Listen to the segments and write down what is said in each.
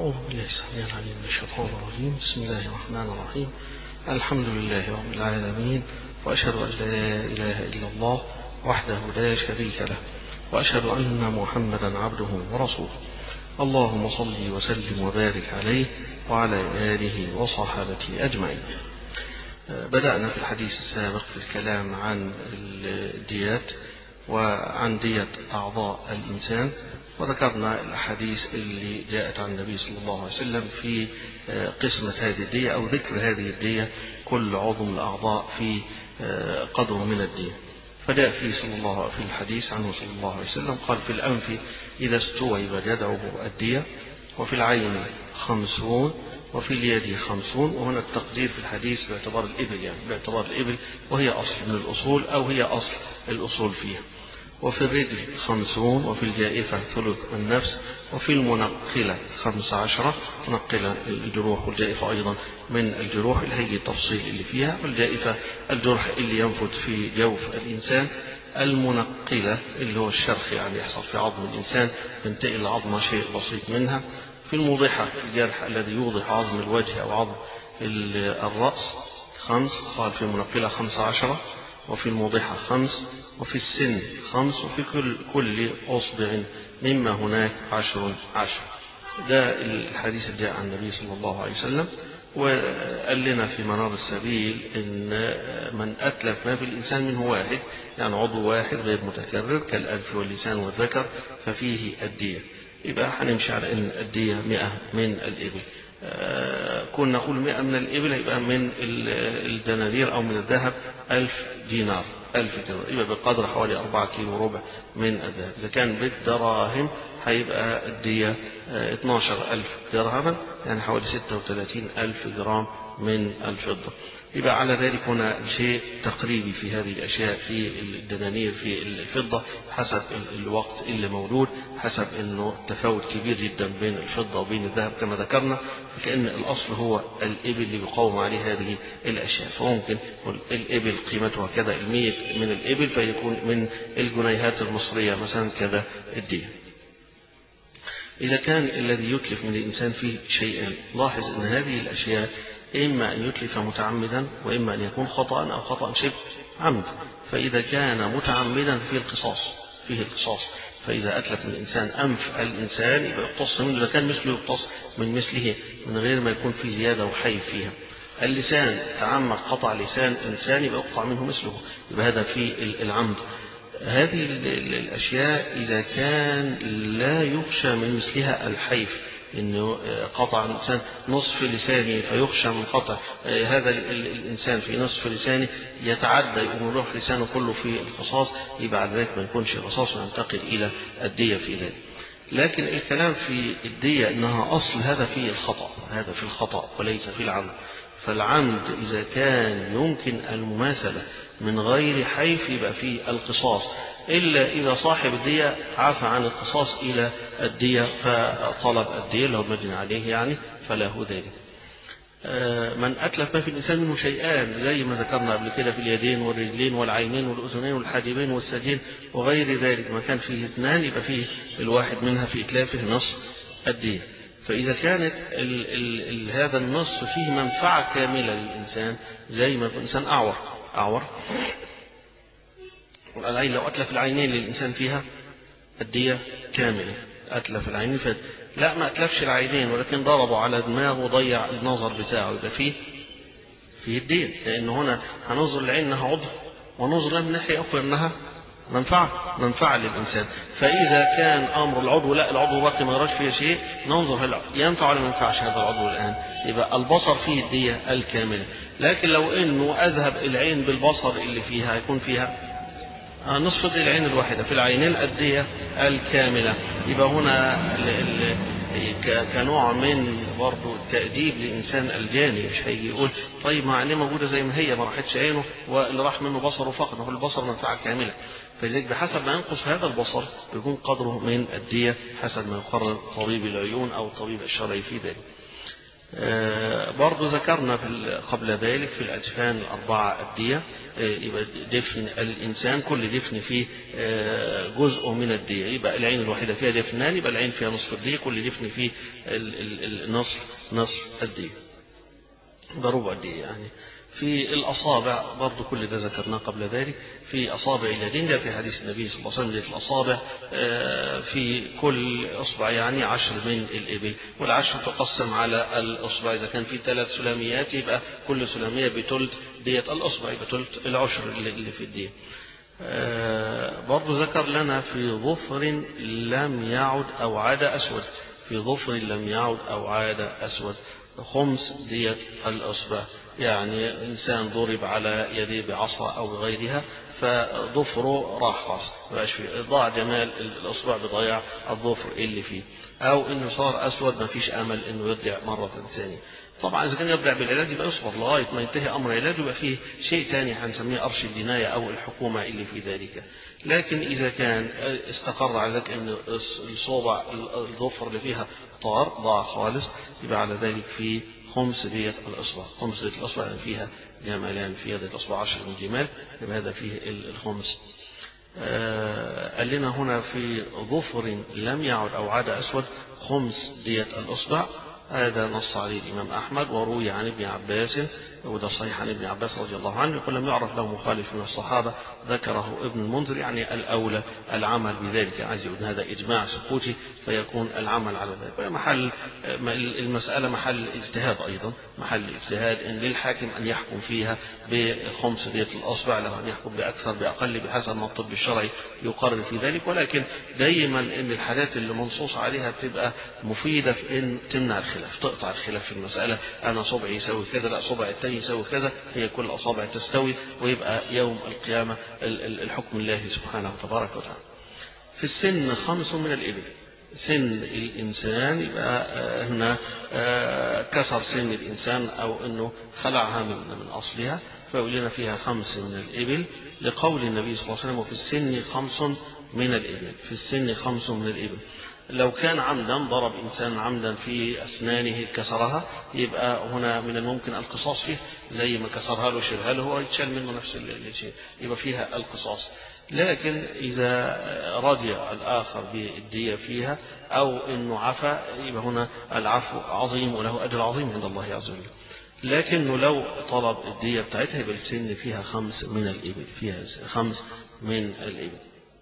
أعوذ بالله السميع العليم من الشيطان الرجيم بسم الله الرحمن الرحيم الحمد لله رب العالمين وأشهد أن لا إله إلا الله وحده لا شريك له وأشهد أن محمدا عبده ورسوله اللهم صل وسلم وبارك عليه وعلى آله وصحابته أجمعين بدأنا في الحديث السابق في الكلام عن الديات وعن دية أعضاء الإنسان وذكرنا الأحاديث اللي جاءت عن النبي صلى الله عليه وسلم في قسمة هذه الدية أو ذكر هذه الدية كل عضو من الأعضاء في قدر من الدية فجاء في صلى الله في الحديث عنه صلى الله عليه وسلم قال في الأنف إذا استوعب جدعه الدية وفي العين خمسون وفي اليد خمسون وهنا التقدير في الحديث باعتبار الإبل يعني باعتبار الإبل وهي أصل من الأصول أو هي أصل الأصول فيها وفي الرجل خمسون وفي الجائفة ثلث النفس وفي المنقلة خمس عشرة منقلة الجروح والجائفة أيضا من الجروح اللي هي التفصيل اللي فيها والجائفة الجرح اللي ينفذ في جوف الإنسان المنقلة اللي هو الشرخ يعني يحصل في عظم الإنسان ينتقل العظمة شيء بسيط منها في الموضحة الجرح الذي يوضح عظم الوجه أو عظم الرأس خمس قال في المنقلة خمس عشرة وفي الموضحة خمس وفي السن خمس وفي كل كل أصبع مما هناك عشر عشر ده الحديث اللي جاء عن النبي صلى الله عليه وسلم وقال لنا في منار السبيل ان من اتلف ما في الانسان منه واحد يعني عضو واحد غير متكرر كالانف واللسان والذكر ففيه الديه يبقى هنمشي على ان الديه 100 من الابل كنا نقول 100 من الإبل يبقى من الدنانير أو من الذهب ألف دينار ألف دينار يبقى بقدر حوالي أربعة كيلو ربع من الذهب إذا كان بالدراهم هيبقى الدية 12 ألف درهما يعني حوالي 36 ألف جرام من الفضة يبقى على ذلك هنا شيء تقريبي في هذه الأشياء في الدنانير في الفضة حسب الوقت اللي موجود حسب أنه تفاوت كبير جدا بين الفضة وبين الذهب كما ذكرنا كأن الأصل هو الإبل اللي بيقوم عليه هذه الأشياء فممكن الإبل قيمتها كذا المية من الإبل فيكون من الجنيهات المصرية مثلا كذا الدين إذا كان الذي يتلف من الإنسان فيه شيئا لاحظ أن هذه الأشياء إما أن يتلف متعمدا وإما أن يكون خطأ أو خطأ شبه عمد فإذا كان متعمدا فيه القصاص فيه القصاص فإذا أتلف من الإنسان أنف الإنسان يبقى يقتص منه إذا كان مثله يقتص من مثله من غير ما يكون فيه زيادة وحي فيها اللسان تعمد قطع لسان إنسان يبقى يقطع منه مثله يبقى هذا في العمد هذه الأشياء إذا كان لا يخشى من مثلها الحيف انه قطع الانسان نصف لسانه فيخشى من قطع هذا الانسان في نصف لسانه يتعدى يقوم يروح لسانه كله في القصاص يبقى على ذلك ما يكونش قصاص وينتقل الى الدية في ذلك لكن الكلام في الدية انها اصل هذا في الخطأ هذا في الخطأ وليس في العمد فالعمد اذا كان يمكن المماثلة من غير حيف يبقى في القصاص إلا إذا صاحب الدية عفى عن القصاص إلى الدية فطلب الدية اللي هو المجني عليه يعني فله ذلك من أتلف ما في الإنسان منه شيئان زي ما ذكرنا قبل كده في اليدين والرجلين والعينين والأذنين والحاجبين والسجين وغير ذلك ما كان فيه اثنان يبقى فيه الواحد منها في إتلافه نصف الدية فإذا كانت ال ال ال هذا النصف فيه منفعة كاملة للإنسان زي ما يكون إنسان أعور أعور العين لو أتلف العينين للإنسان فيها الدية كاملة أتلف العينين فد لا ما أتلفش العينين ولكن ضربوا على دماغه وضيع النظر بتاعه يبقى فيه فيه الدين لأن هنا هننظر العين أنها عضو وننظر لها من ناحية أخرى أنها منفعة منفعة للإنسان فإذا كان أمر العضو لا العضو باقي ما يراش فيه شيء ننظر هل ينفع ولا ما ينفعش هذا العضو الآن يبقى البصر فيه الدية الكاملة لكن لو إنه أذهب العين بالبصر اللي فيها يكون فيها نصف العين الواحدة في العينين الدية الكاملة يبقى هنا ال ال كنوع من برضه التأديب لإنسان الجاني مش هيجي يقول طيب ما عينيه موجودة زي ما هي ما راحتش عينه واللي راح منه بصره فقط هو البصر منفعة كاملة فلذلك بحسب ما ينقص هذا البصر يكون قدره من الدية حسب ما يقرر طبيب العيون أو الطبيب الشرعي في ذلك برضو ذكرنا في قبل ذلك في الأجفان الأربعة الدية يبقى دفن الإنسان كل دفن فيه جزء من الدية يبقى العين الواحدة فيها دفنان يبقى العين فيها نصف الدية كل دفن فيه النصف نصف الدية ده ربع الدية يعني في الأصابع برضو كل ده ذكرناه قبل ذلك في أصابع اليدين ده في حديث النبي صلى الله عليه وسلم في الأصابع في كل أصبع يعني عشر من الإبل والعشر تقسم على الأصبع إذا كان في ثلاث سلاميات يبقى كل سلامية بتلت دية الأصبع يبقى تلت العشر اللي في الدية برضو ذكر لنا في ظفر لم يعد أو عاد أسود في ظفر لم يعد أو عاد أسود خمس دية الأصبع يعني إنسان ضرب على يديه بعصا أو بغيرها فظفره راح خلاص مبقاش فيه ضاع جمال الأصبع بضياع الظفر اللي فيه أو إنه صار أسود ما فيش أمل إنه يرجع مرة ثانية طبعا إذا كان يرجع بالعلاج يبقى يصبر لغاية ما ينتهي أمر علاج يبقى فيه شيء ثاني هنسميه أرش الجناية أو الحكومة اللي في ذلك لكن إذا كان استقر على ذلك أن الصوبع الظفر اللي فيها طار ضاع خالص يبقى على ذلك في خمس دية الأصبع خمس دية الأصبع يعني فيها جمالان في يد الأصبع عشر من جمال يبقى هذا فيه الخمس آه قال لنا هنا في ظفر لم يعد أو عاد أسود خمس دية الأصبع هذا نص عليه الإمام أحمد وروي عن ابن عباس وده صحيح عن ابن عباس رضي الله عنه يقول لم يعرف له مخالف من الصحابة ذكره ابن المنذر يعني الأولى العمل بذلك عايز يقول هذا إجماع سكوتي فيكون العمل على ذلك محل المسألة محل اجتهاد أيضا محل اجتهاد إن للحاكم أن يحكم فيها بخمس دية الأصبع له أن يحكم بأكثر بأقل بحسب ما الطب الشرعي يقرر في ذلك ولكن دايما إن الحالات اللي منصوص عليها بتبقى مفيدة في إن تمنع الخلاف تقطع الخلاف في المسألة أنا صبعي يساوي كذا لا صبع الثاني يساوي كذا هي كل أصابع تستوي ويبقى يوم القيامة الحكم الله سبحانه تبارك وتعالى في السن خمس من الإبل سن الإنسان يبقى هنا كسر سن الإنسان أو أنه خلعها من, من أصلها فيقول لنا فيها خمس من الإبل لقول النبي صلى الله عليه وسلم وفي السن خمس من الإبل في السن خمس من الإبل لو كان عمدا ضرب إنسان عمدا في أسنانه كسرها يبقى هنا من الممكن القصاص فيه زي ما كسرها له شبهها له هو يتشال منه نفس الشيء يبقى فيها القصاص لكن إذا رضي الآخر بالدية فيها أو أنه عفى يبقى هنا العفو عظيم وله أجر عظيم عند الله عز وجل لكنه لو طلب الدية بتاعتها يبقى السن فيها خمس من الإبل فيها خمس من الإبل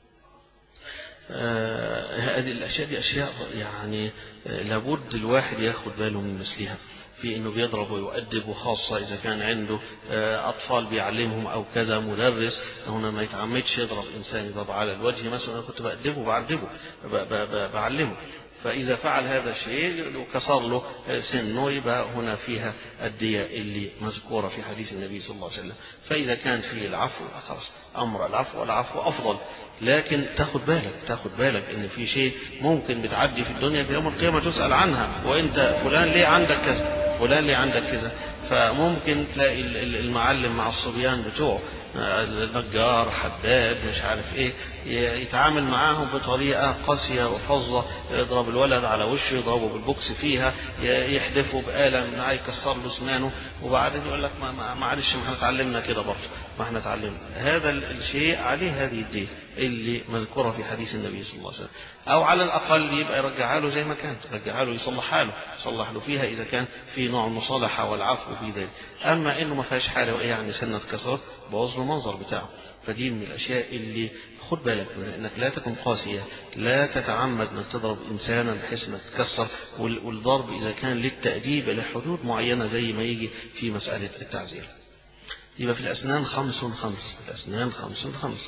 هذه آه الأشياء دي أشياء يعني آه لابد الواحد ياخد باله من مثلها في انه بيضرب ويؤدب وخاصة اذا كان عنده آه اطفال بيعلمهم او كذا مدرس هنا ما يتعمدش يضرب انسان يضرب على الوجه مثلا انا كنت بأدبه بعدبه بعلمه فإذا فعل هذا الشيء وكسر له سنه يبقى هنا فيها الدية اللي مذكورة في حديث النبي صلى الله عليه وسلم فإذا كان فيه العفو خلاص أمر العفو والعفو أفضل لكن تاخد بالك تاخد بالك ان في شيء ممكن بتعدي في الدنيا في يوم القيامه تسال عنها وانت فلان ليه عندك كذا فلان ليه عندك كذا فممكن تلاقي المعلم مع الصبيان بتوعه النجار حداد مش عارف ايه يتعامل معاهم بطريقه قاسيه وفظه يضرب الولد على وشه يضربه بالبوكس فيها يحدفه بآلة يكسر له اسنانه وبعدين يقول لك ما معلش ما احنا اتعلمنا كده برضه ما احنا اتعلمنا هذا الشيء عليه هذه الدين اللي مذكوره في حديث النبي صلى الله عليه وسلم او على الاقل يبقى يرجعها له زي ما كانت يرجعها له يصلحها له يصلح له فيها اذا كان في نوع المصالحه والعفو في ذلك اما انه ما فيهاش حاجه يعني سنه كسرت بوظ له المنظر بتاعه فدي من الاشياء اللي خد بالك منها انك لا تكن قاسيه لا تتعمد انك تضرب انسانا بحيث انك تكسر والضرب اذا كان للتاديب لحدود معينه زي ما يجي في مساله التعزير يبقى في الاسنان خمس خمس الاسنان خمس خمس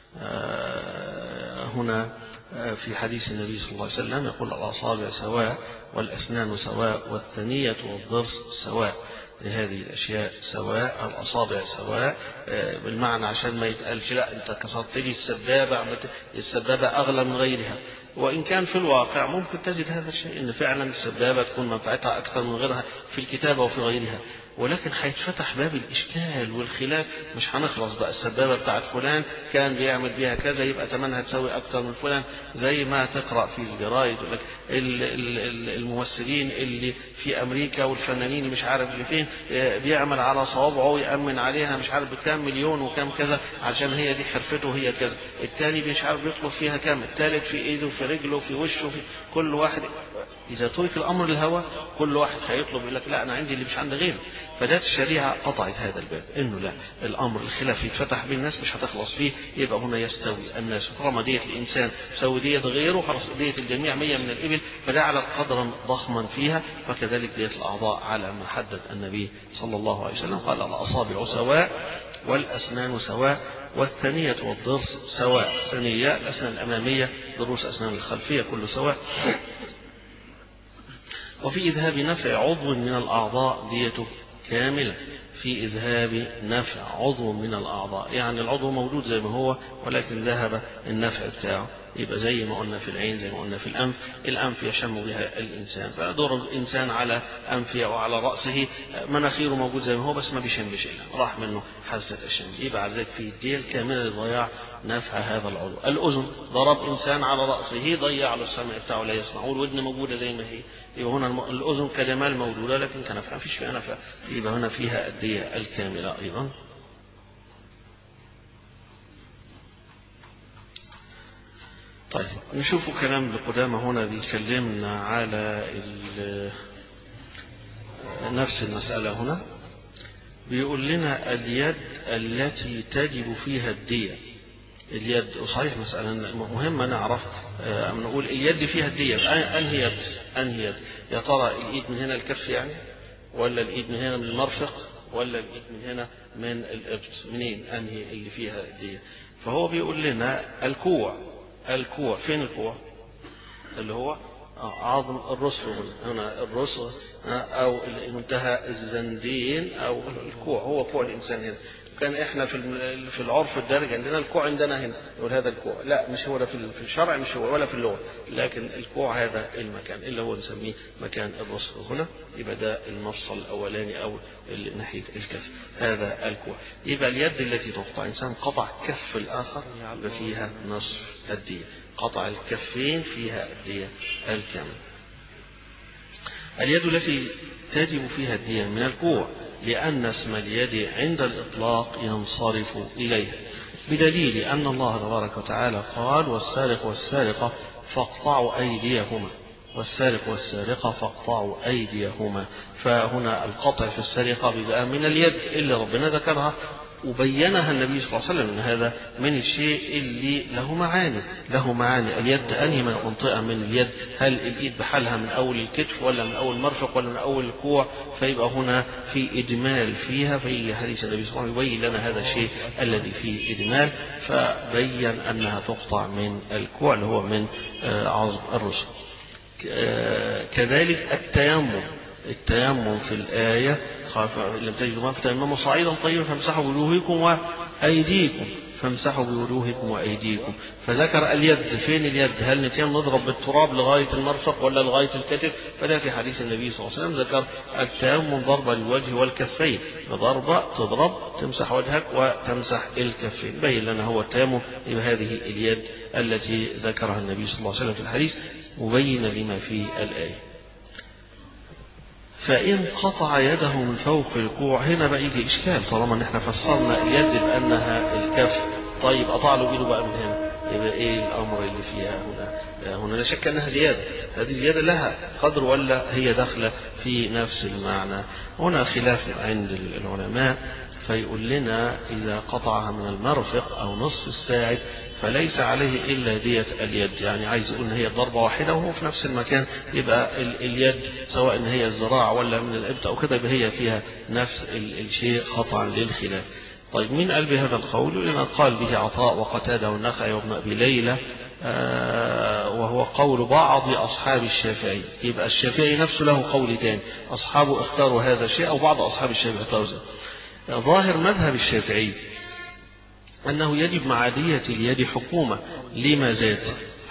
آه هنا في حديث النبي صلى الله عليه وسلم يقول الأصابع سواء والأسنان سواء والثنية والضرس سواء هذه الأشياء سواء الأصابع سواء بالمعنى عشان ما يتقالش لا أنت كسرت لي السبابة السبابة أغلى من غيرها وإن كان في الواقع ممكن تجد هذا الشيء إن فعلا السبابة تكون منفعتها أكثر من غيرها في الكتابة وفي غيرها ولكن هيتفتح باب الإشكال والخلاف مش هنخلص بقى السبابة بتاعت فلان كان بيعمل بيها كذا يبقى ثمنها تساوي أكتر من فلان زي ما تقرأ في الجرايد يقول لك الممثلين اللي في أمريكا والفنانين اللي مش عارف اللي فين بيعمل على صوابعه يأمن عليها مش عارف بكام مليون وكام كذا عشان هي دي حرفته هي كذا التاني مش عارف بيطلب فيها كام التالت في ايده في رجله في وشه في كل واحد إذا ترك الأمر للهوى كل واحد هيطلب يقول لك لا أنا عندي اللي مش عند غيري فجاءت الشريعة قطعت هذا الباب إنه لا الأمر الخلاف يتفتح بين الناس مش هتخلص فيه يبقى هنا يستوي الناس طالما دية الإنسان تساوي دية غيره خلاص دية الجميع مية من الإبل فجعلت قدرا ضخما فيها فكذلك دية الأعضاء على ما حدد النبي صلى الله عليه وسلم قال الأصابع سواء والأسنان سواء والثنية والضرس سواء ثنية الأسنان الأمامية ضروس أسنان الخلفية كله سواء وفي إذهاب نفع عضو من الأعضاء ديته كاملة في إذهاب نفع عضو من الأعضاء يعني العضو موجود زي ما هو ولكن ذهب النفع بتاعه يبقى زي ما قلنا في العين زي ما قلنا في الأنف الأنف يشم بها الإنسان فدور الإنسان على أنفه أو على رأسه مناخيره موجود زي ما هو بس ما بيشم شيء راح منه حاسة الشم يبقى على ذلك في الدية الكاملة لضياع نفع هذا العضو الأذن ضرب إنسان على رأسه ضيع له السمع بتاعه لا يسمع والودن موجودة زي ما هي يبقى هنا الأذن كجمال موجودة لكن كنفع ما فيش فيها نفع يبقى هنا فيها الدية الكاملة أيضا طيب نشوف كلام لقدامى هنا بيكلمنا على نفس المسألة هنا بيقول لنا اليد التي تجب فيها الدية اليد صحيح مسألة مهمة نعرف نقول اليد فيها الدية أنهي يد أنهي يد يا ترى الإيد من هنا الكف يعني ولا الإيد من هنا من المرفق ولا الإيد من هنا من الإبط منين أنهي اللي فيها الدية فهو بيقول لنا الكوع الكوع فين الكوع اللي هو عظم الرسل هنا الرسل او منتهى الزندين او الكوع هو كوع الانسان هنا كان احنا في في العرف الدارج عندنا الكوع عندنا هنا نقول هذا الكوع لا مش هو في الشرع مش هو ولا في اللغه لكن الكوع هذا المكان اللي هو نسميه مكان الرسل هنا يبقى ده المفصل الاولاني او ناحيه الكف هذا الكوع يبقى اليد التي تقطع انسان قطع كف الاخر يبقى فيها نصف الديه قطع الكفين فيها الديه الكامله اليد التي تجب فيها الدية من الكوع لأن اسم اليد عند الإطلاق ينصرف إليها بدليل أن الله تبارك وتعالى قال والسارق والسارقة فاقطعوا أيديهما والسارق والسارقة فاقطعوا أيديهما فهنا القطع في السرقة بيبقى من اليد اللي ربنا ذكرها وبينها النبي صلى الله عليه وسلم ان هذا من الشيء اللي له معاني له معاني اليد انهي من منطقه من اليد هل الايد بحالها من اول الكتف ولا من اول المرفق ولا من اول الكوع فيبقى هنا في اجمال فيها في حديث النبي صلى الله عليه وسلم يبين لنا هذا الشيء الذي فيه اجمال فبين انها تقطع من الكوع اللي هو من عظم الرسل كذلك التيمم التيمم في الآية لم تجدوا ماء فتيمموا صعيدا طيبا فامسحوا بوجوهكم وأيديكم فامسحوا بوجوهكم وأيديكم فذكر اليد فين اليد هل نتيم نضرب بالتراب لغاية المرفق ولا لغاية الكتف فده في حديث النبي صلى الله عليه وسلم ذكر التيمم ضربة للوجه والكفين ضربة تضرب تمسح وجهك وتمسح الكفين بين لنا هو التيمم يبقى هذه اليد التي ذكرها النبي صلى الله عليه وسلم في الحديث مبينة لما في الآية فإن قطع يده من فوق الكوع هنا بقى يجي إشكال طالما إن إحنا فسرنا اليد بأنها الكف طيب قطع له إيده بقى من هنا يبقى إيه الأمر اللي فيها هنا هنا لا شك أنها زيادة هذه الزيادة لها قدر ولا هي داخلة في نفس المعنى هنا خلاف عند العلماء فيقول لنا إذا قطعها من المرفق أو نصف الساعد فليس عليه إلا دية اليد يعني عايز يقول إن هي ضربة واحدة وهو في نفس المكان يبقى اليد سواء إن هي الذراع ولا من الإبط أو كده هي فيها نفس الشيء قطعا للخلاف طيب مين قال بهذا القول لأن قال به عطاء وقتادة والنخعي وابن أبي ليلى آه وهو قول بعض أصحاب الشافعي يبقى الشافعي نفسه له قول تاني أصحابه اختاروا هذا الشيء أو بعض أصحاب الشافعي اختاروا ظاهر مذهب الشافعي أنه يجب مع دية اليد حكومة لما زاد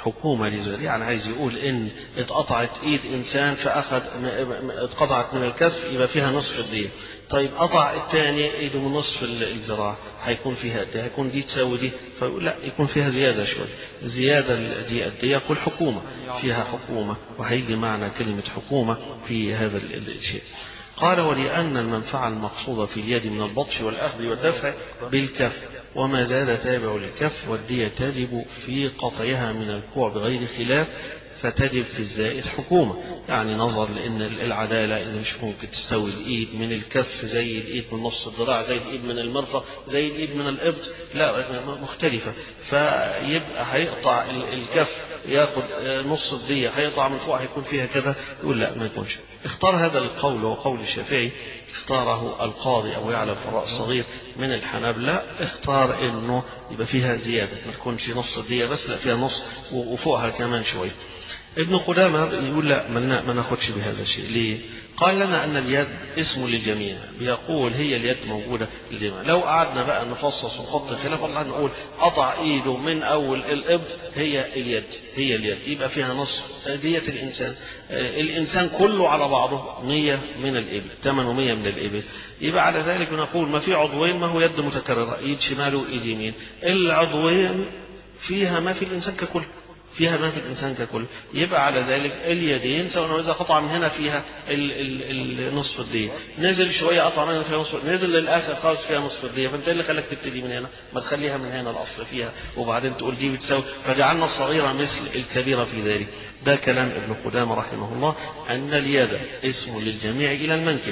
حكومة لذلك يعني عايز يقول إن اتقطعت إيد إنسان فأخذ اتقطعت من الكف يبقى فيها نصف الدية طيب قطع الثاني ايده من نصف الذراع هيكون فيها قد هيكون دي تساوي دي فيقول لا يكون فيها زياده شويه زياده دي قد ايه يقول حكومه فيها حكومه وهيجي معنى كلمه حكومه في هذا الشيء قال ولأن المنفعة المقصودة في اليد من البطش والأخذ والدفع بالكف وما زاد تابع للكف والدية تجب في قطعها من الكوع بغير خلاف فتجب في الزائد حكومة يعني نظر لأن العدالة إن مش ممكن تستوي الإيد من الكف زي الإيد من نص الذراع زي الإيد من المرفق زي الإيد من الإبط لا مختلفة فيبقى هيقطع الكف ياخد نص الدية هيقطع من فوق هيكون فيها كذا يقول لا ما يكونش اختار هذا القول وهو قول الشافعي اختاره القاضي أو يعلم فراء الصغير من الحنابلة اختار انه يبقى فيها زيادة ما تكونش نص الدية بس لا فيها نص وفوقها كمان شوية ابن قدامة يقول لا ما ناخدش بهذا الشيء ليه قال لنا أن اليد اسم للجميع بيقول هي اليد موجودة للجميع لو قعدنا بقى نفصص ونحط خلاف الله نقول قطع ايده من أول الإبط هي اليد هي اليد يبقى فيها نصف دية الإنسان الإنسان كله على بعضه مية من الإبل ثمن ومية من الإبل يبقى على ذلك نقول ما في عضوين ما هو يد متكررة ايد شمال وايد يمين العضوين فيها ما في الإنسان ككل فيها ما في الإنسان ككل يبقى على ذلك اليدين سواء إذا قطع من هنا فيها النصف الدية نزل شوية قطع من هنا فيها نصف نزل للآخر خالص فيها نصف الدية فأنت اللي خلاك تبتدي من هنا ما تخليها من هنا الأصل فيها وبعدين تقول دي بتساوي فجعلنا الصغيرة مثل الكبيرة في ذلك ده كلام ابن قدامة رحمه الله أن اليد اسم للجميع إلى المنكب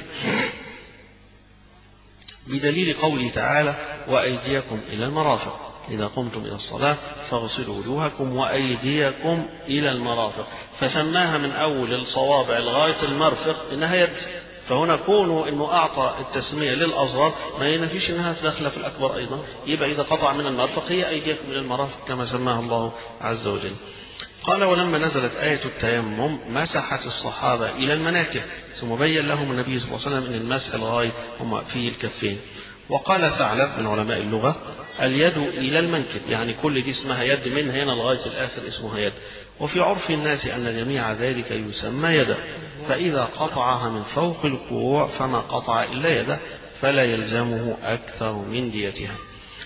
بدليل قوله تعالى وأيديكم إلى المرافق إذا قمتم إلى الصلاة فاغسلوا وجوهكم وأيديكم إلى المرافق فسماها من أول الصوابع لغاية المرفق إنها يد فهنا كونه انه اعطى التسميه للاصغر ما ينفيش انها داخله في الاكبر ايضا يبقى اذا قطع من المرفق هي ايديكم الى المرافق كما سماها الله عز وجل. قال ولما نزلت آية التيمم مسحت الصحابة إلى المناكب ثم بين لهم النبي صلى الله عليه وسلم أن المسح الغاية هم في الكفين وقال ثعلب من علماء اللغة اليد إلى المنكب يعني كل دي اسمها يد من هنا لغاية الآخر اسمها يد وفي عرف الناس أن جميع ذلك يسمى يدا فإذا قطعها من فوق الكوع فما قطع إلا يده فلا يلزمه أكثر من ديتها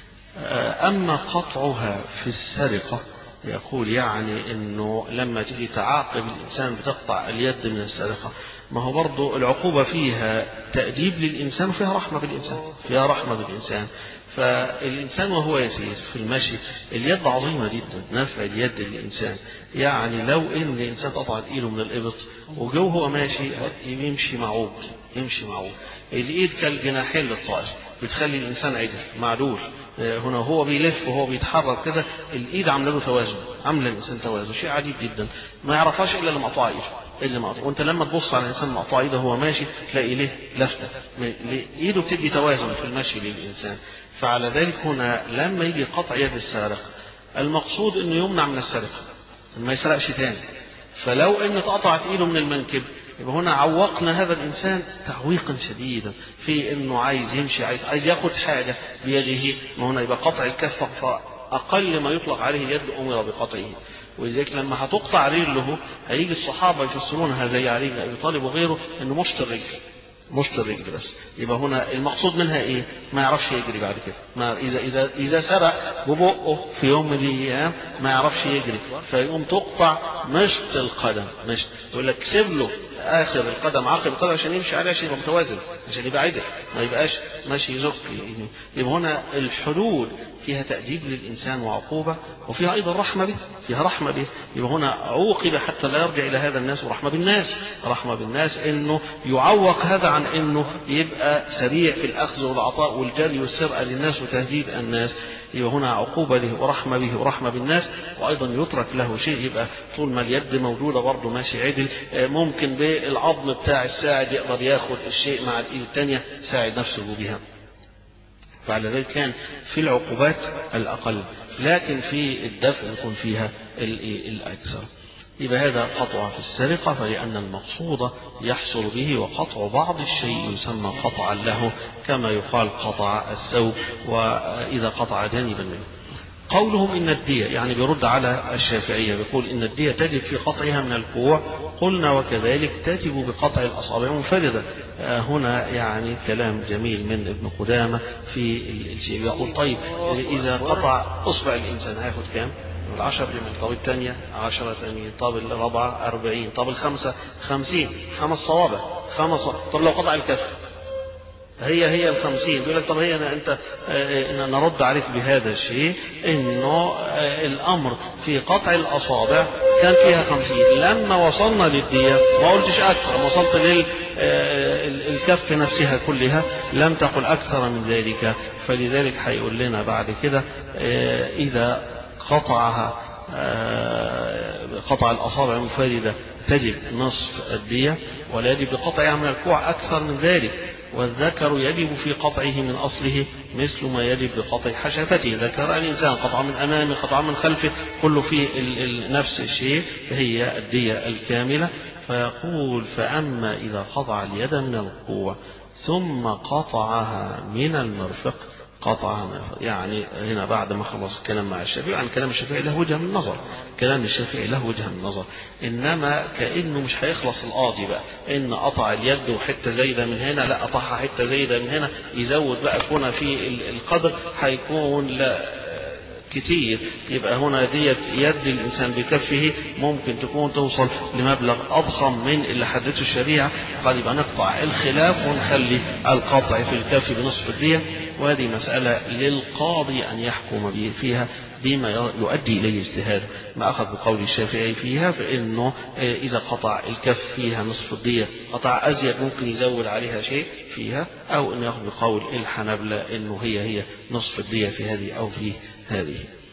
أما قطعها في السرقة يقول يعني انه لما تيجي تعاقب الانسان بتقطع اليد من السرقه ما هو برضه العقوبه فيها تاديب للانسان وفيها رحمه بالانسان فيها رحمه بالانسان فالإنسان وهو يسير في المشي اليد عظيمة جدا نفع اليد للإنسان يعني لو إن الإنسان قطعت إيده من الإبط وجو هو ماشي يمشي معوج يمشي معوج الإيد كالجناحين للطائر بتخلي الإنسان عدل معدول هنا هو بيلف وهو بيتحرك كده الإيد عاملة له توازن عاملة الإنسان توازن شيء عجيب جدا ما يعرفهاش إلا اللي مقطوع إيده اللي مقطوع وانت لما تبص على الانسان مقطوع ايده وهو ماشي تلاقي ليه لفته ايده بتدي توازن في المشي للانسان فعلى ذلك هنا لما يجي قطع يد السارق المقصود انه يمنع من السرقه ما يسرقش تاني فلو ان اتقطعت ايده من المنكب يبقى هنا عوقنا هذا الانسان تعويقا شديدا في انه عايز يمشي عايز عايز ياخد حاجه بيده ما هنا يبقى قطع الكف فاقل ما يطلق عليه يد امر بقطعه ولذلك لما هتقطع رجله هيجي الصحابه يفسرونها زي علي بن ابي طالب وغيره انه مشط الرجل مشط الرجل بس يبقى هنا المقصود منها ايه ما يعرفش يجري بعد كده ما اذا اذا اذا سرق ببقه في يوم من الايام ما يعرفش يجري فيقوم تقطع مشط القدم مشط يقول لك سيب له اخر القدم عقب القدم عشان يمشي عليه عشان يبقى متوازن عشان يبقى عدل ما يبقاش ماشي يزق يبقى هنا الحدود فيها تأديب للإنسان وعقوبة وفيها أيضا رحمة به فيها رحمة به يبقى هنا عوقب حتى لا يرجع إلى هذا الناس ورحمة بالناس رحمة بالناس إنه يعوق هذا عن إنه يبقى سريع في الأخذ والعطاء والجري والسرقة للناس وتهديد الناس يبقى هنا عقوبة له ورحمة به ورحمة بالناس وأيضا يترك له شيء يبقى طول ما اليد موجودة برضه ماشي عدل ممكن بالعظم بتاع الساعد يقدر ياخد الشيء مع الإيد الثانية ساعد نفسه بها فعلى ذلك كان في العقوبات الأقل لكن في الدفع يكون فيها الأكثر يبقى هذا قطع في السرقة فلأن المقصود يحصل به وقطع بعض الشيء يسمى قطعا له كما يقال قطع الثوب وإذا قطع جانبا منه قولهم إن الدية يعني بيرد على الشافعية بيقول إن الدية تجب في قطعها من الكوع قلنا وكذلك تجب بقطع الأصابع منفردة آه هنا يعني كلام جميل من ابن قدامة في الشيء يقول طيب إذا قطع أصبع الإنسان هياخد كام؟ العشر يمين طب الثانية عشرة يمين طب الرابعة أربعين طب الخمسة خمسين خمس صوابع خمس صوابع. طب لو قطع الكف هي هي الخمسين بيقول لك طب هي أنا أنت آه نرد عليك بهذا الشيء إنه آه الأمر في قطع الأصابع كان فيها خمسين لما وصلنا للدية ما قلتش أكثر وصلت لل الكف نفسها كلها لم تقل أكثر من ذلك فلذلك هيقول لنا بعد كده إذا قطعها قطع الأصابع منفردة تجب نصف الدية ولا يجب بقطعها من الكوع أكثر من ذلك والذكر يجب في قطعه من أصله مثل ما يجب بقطع حشفته ذكر الإنسان قطع من أمامه قطع من خلفه كله في نفس الشيء هي الدية الكاملة فيقول فأما إذا قطع اليد من القوة ثم قطعها من المرفق قطعها يعني هنا بعد ما خلص الكلام مع الشافعي عن كلام الشافعي له وجه من النظر كلام الشافعي له وجه من النظر انما كانه مش هيخلص القاضي بقى ان قطع اليد وحته زايده من هنا لا قطعها حته زايده من هنا يزود بقى كون في القدر هيكون لا كتير يبقى هنا ديت يد الإنسان بكفه ممكن تكون توصل لمبلغ أضخم من اللي حددته الشريعة قد يبقى نقطع الخلاف ونخلي القطع في الكف بنصف الدية وهذه مسألة للقاضي أن يحكم فيها بما يؤدي إليه اجتهاد ما أخذ بقول الشافعي فيها فإنه إذا قطع الكف فيها نصف الدية قطع أزيد ممكن يزود عليها شيء فيها أو أنه يأخذ بقول الحنبلة أنه هي هي نصف الدية في هذه أو في هذه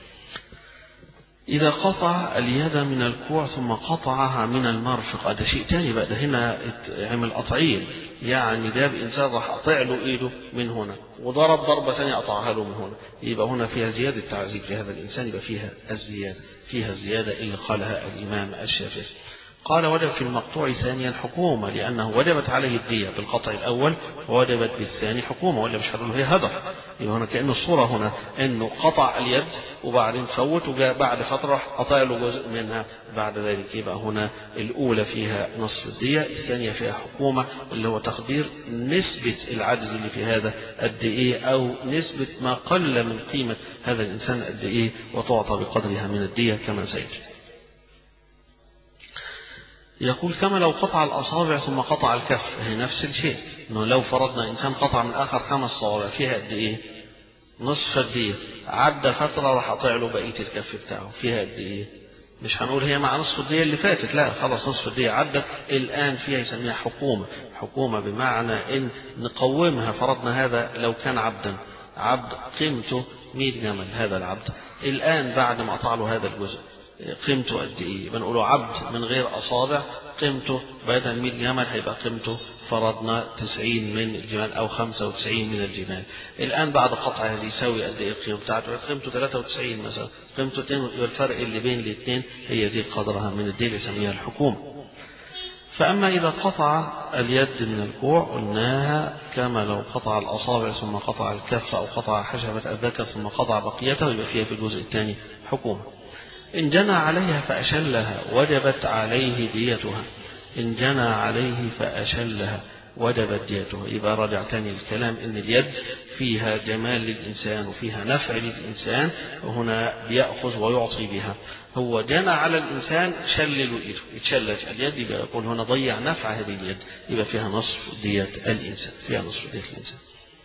إذا قطع اليد من الكوع ثم قطعها من المرفق هذا شيء تاني بقى ده هنا عمل قطعين يعني جاب إنسان راح قطع له إيده من هنا وضرب ضربة ثانية قطعها له من هنا يبقى هنا فيها زيادة تعذيب لهذا الإنسان يبقى فيها الزيادة فيها الزيادة اللي قالها الإمام الشافعي قال وجب في المقطوع ثانيا حكومة لأنه وجبت عليه الدية بالقطع الأول ووجبت بالثاني حكومة ولا مش هنقول هي هدر يبقى هنا كأن الصورة هنا أنه قطع اليد وبعدين فوت وجاء بعد فترة قطع له جزء منها بعد ذلك يبقى هنا الأولى فيها نصف الدية الثانية فيها حكومة اللي هو تقدير نسبة العجز اللي في هذا قد إيه أو نسبة ما قل من قيمة هذا الإنسان قد إيه وتعطى بقدرها من الدية كما سيجري يقول كما لو قطع الأصابع ثم قطع الكف هي نفس الشيء إنه لو فرضنا إنسان قطع من آخر خمس صوابع فيها قد إيه؟ نصف الدية عدى فترة راح أطيع له بقية الكف بتاعه فيها قد إيه؟ مش هنقول هي مع نصف الدية اللي فاتت لا خلاص نصف الدية عدت الآن فيها يسميها حكومة حكومة بمعنى إن نقومها فرضنا هذا لو كان عبدا عبد قيمته 100 جمل هذا العبد الآن بعد ما قطع له هذا الجزء قيمته قد ايه بنقوله عبد من غير اصابع قيمته بدل 100 جمل هيبقى قيمته فرضنا 90 من الجمال او 95 من الجمال الان بعد قطع هذه يساوي قد ايه القيمه بتاعته قيمته 93 مثلا قيمته 2 الفرق اللي بين الاثنين هي دي قدرها من الدين اللي يسميها الحكومه فأما إذا قطع اليد من الكوع قلناها كما لو قطع الأصابع ثم قطع الكف أو قطع حشبة الذكر ثم قطع بقيته يبقى فيها في الجزء الثاني حكومة إن جنى عليها فأشلها وجبت عليه ديتها إن جنى عليه فأشلها وجبت ديته يبقى رجع تاني الكلام ان اليد فيها جمال للانسان وفيها نفع للانسان وهنا بياخذ ويعطي بها هو جنى على الانسان شلل ايده يتشلج اليد يبقى يقول هنا ضيع نفع هذه اليد يبقى فيها نصف دية الانسان فيها نصف دية الانسان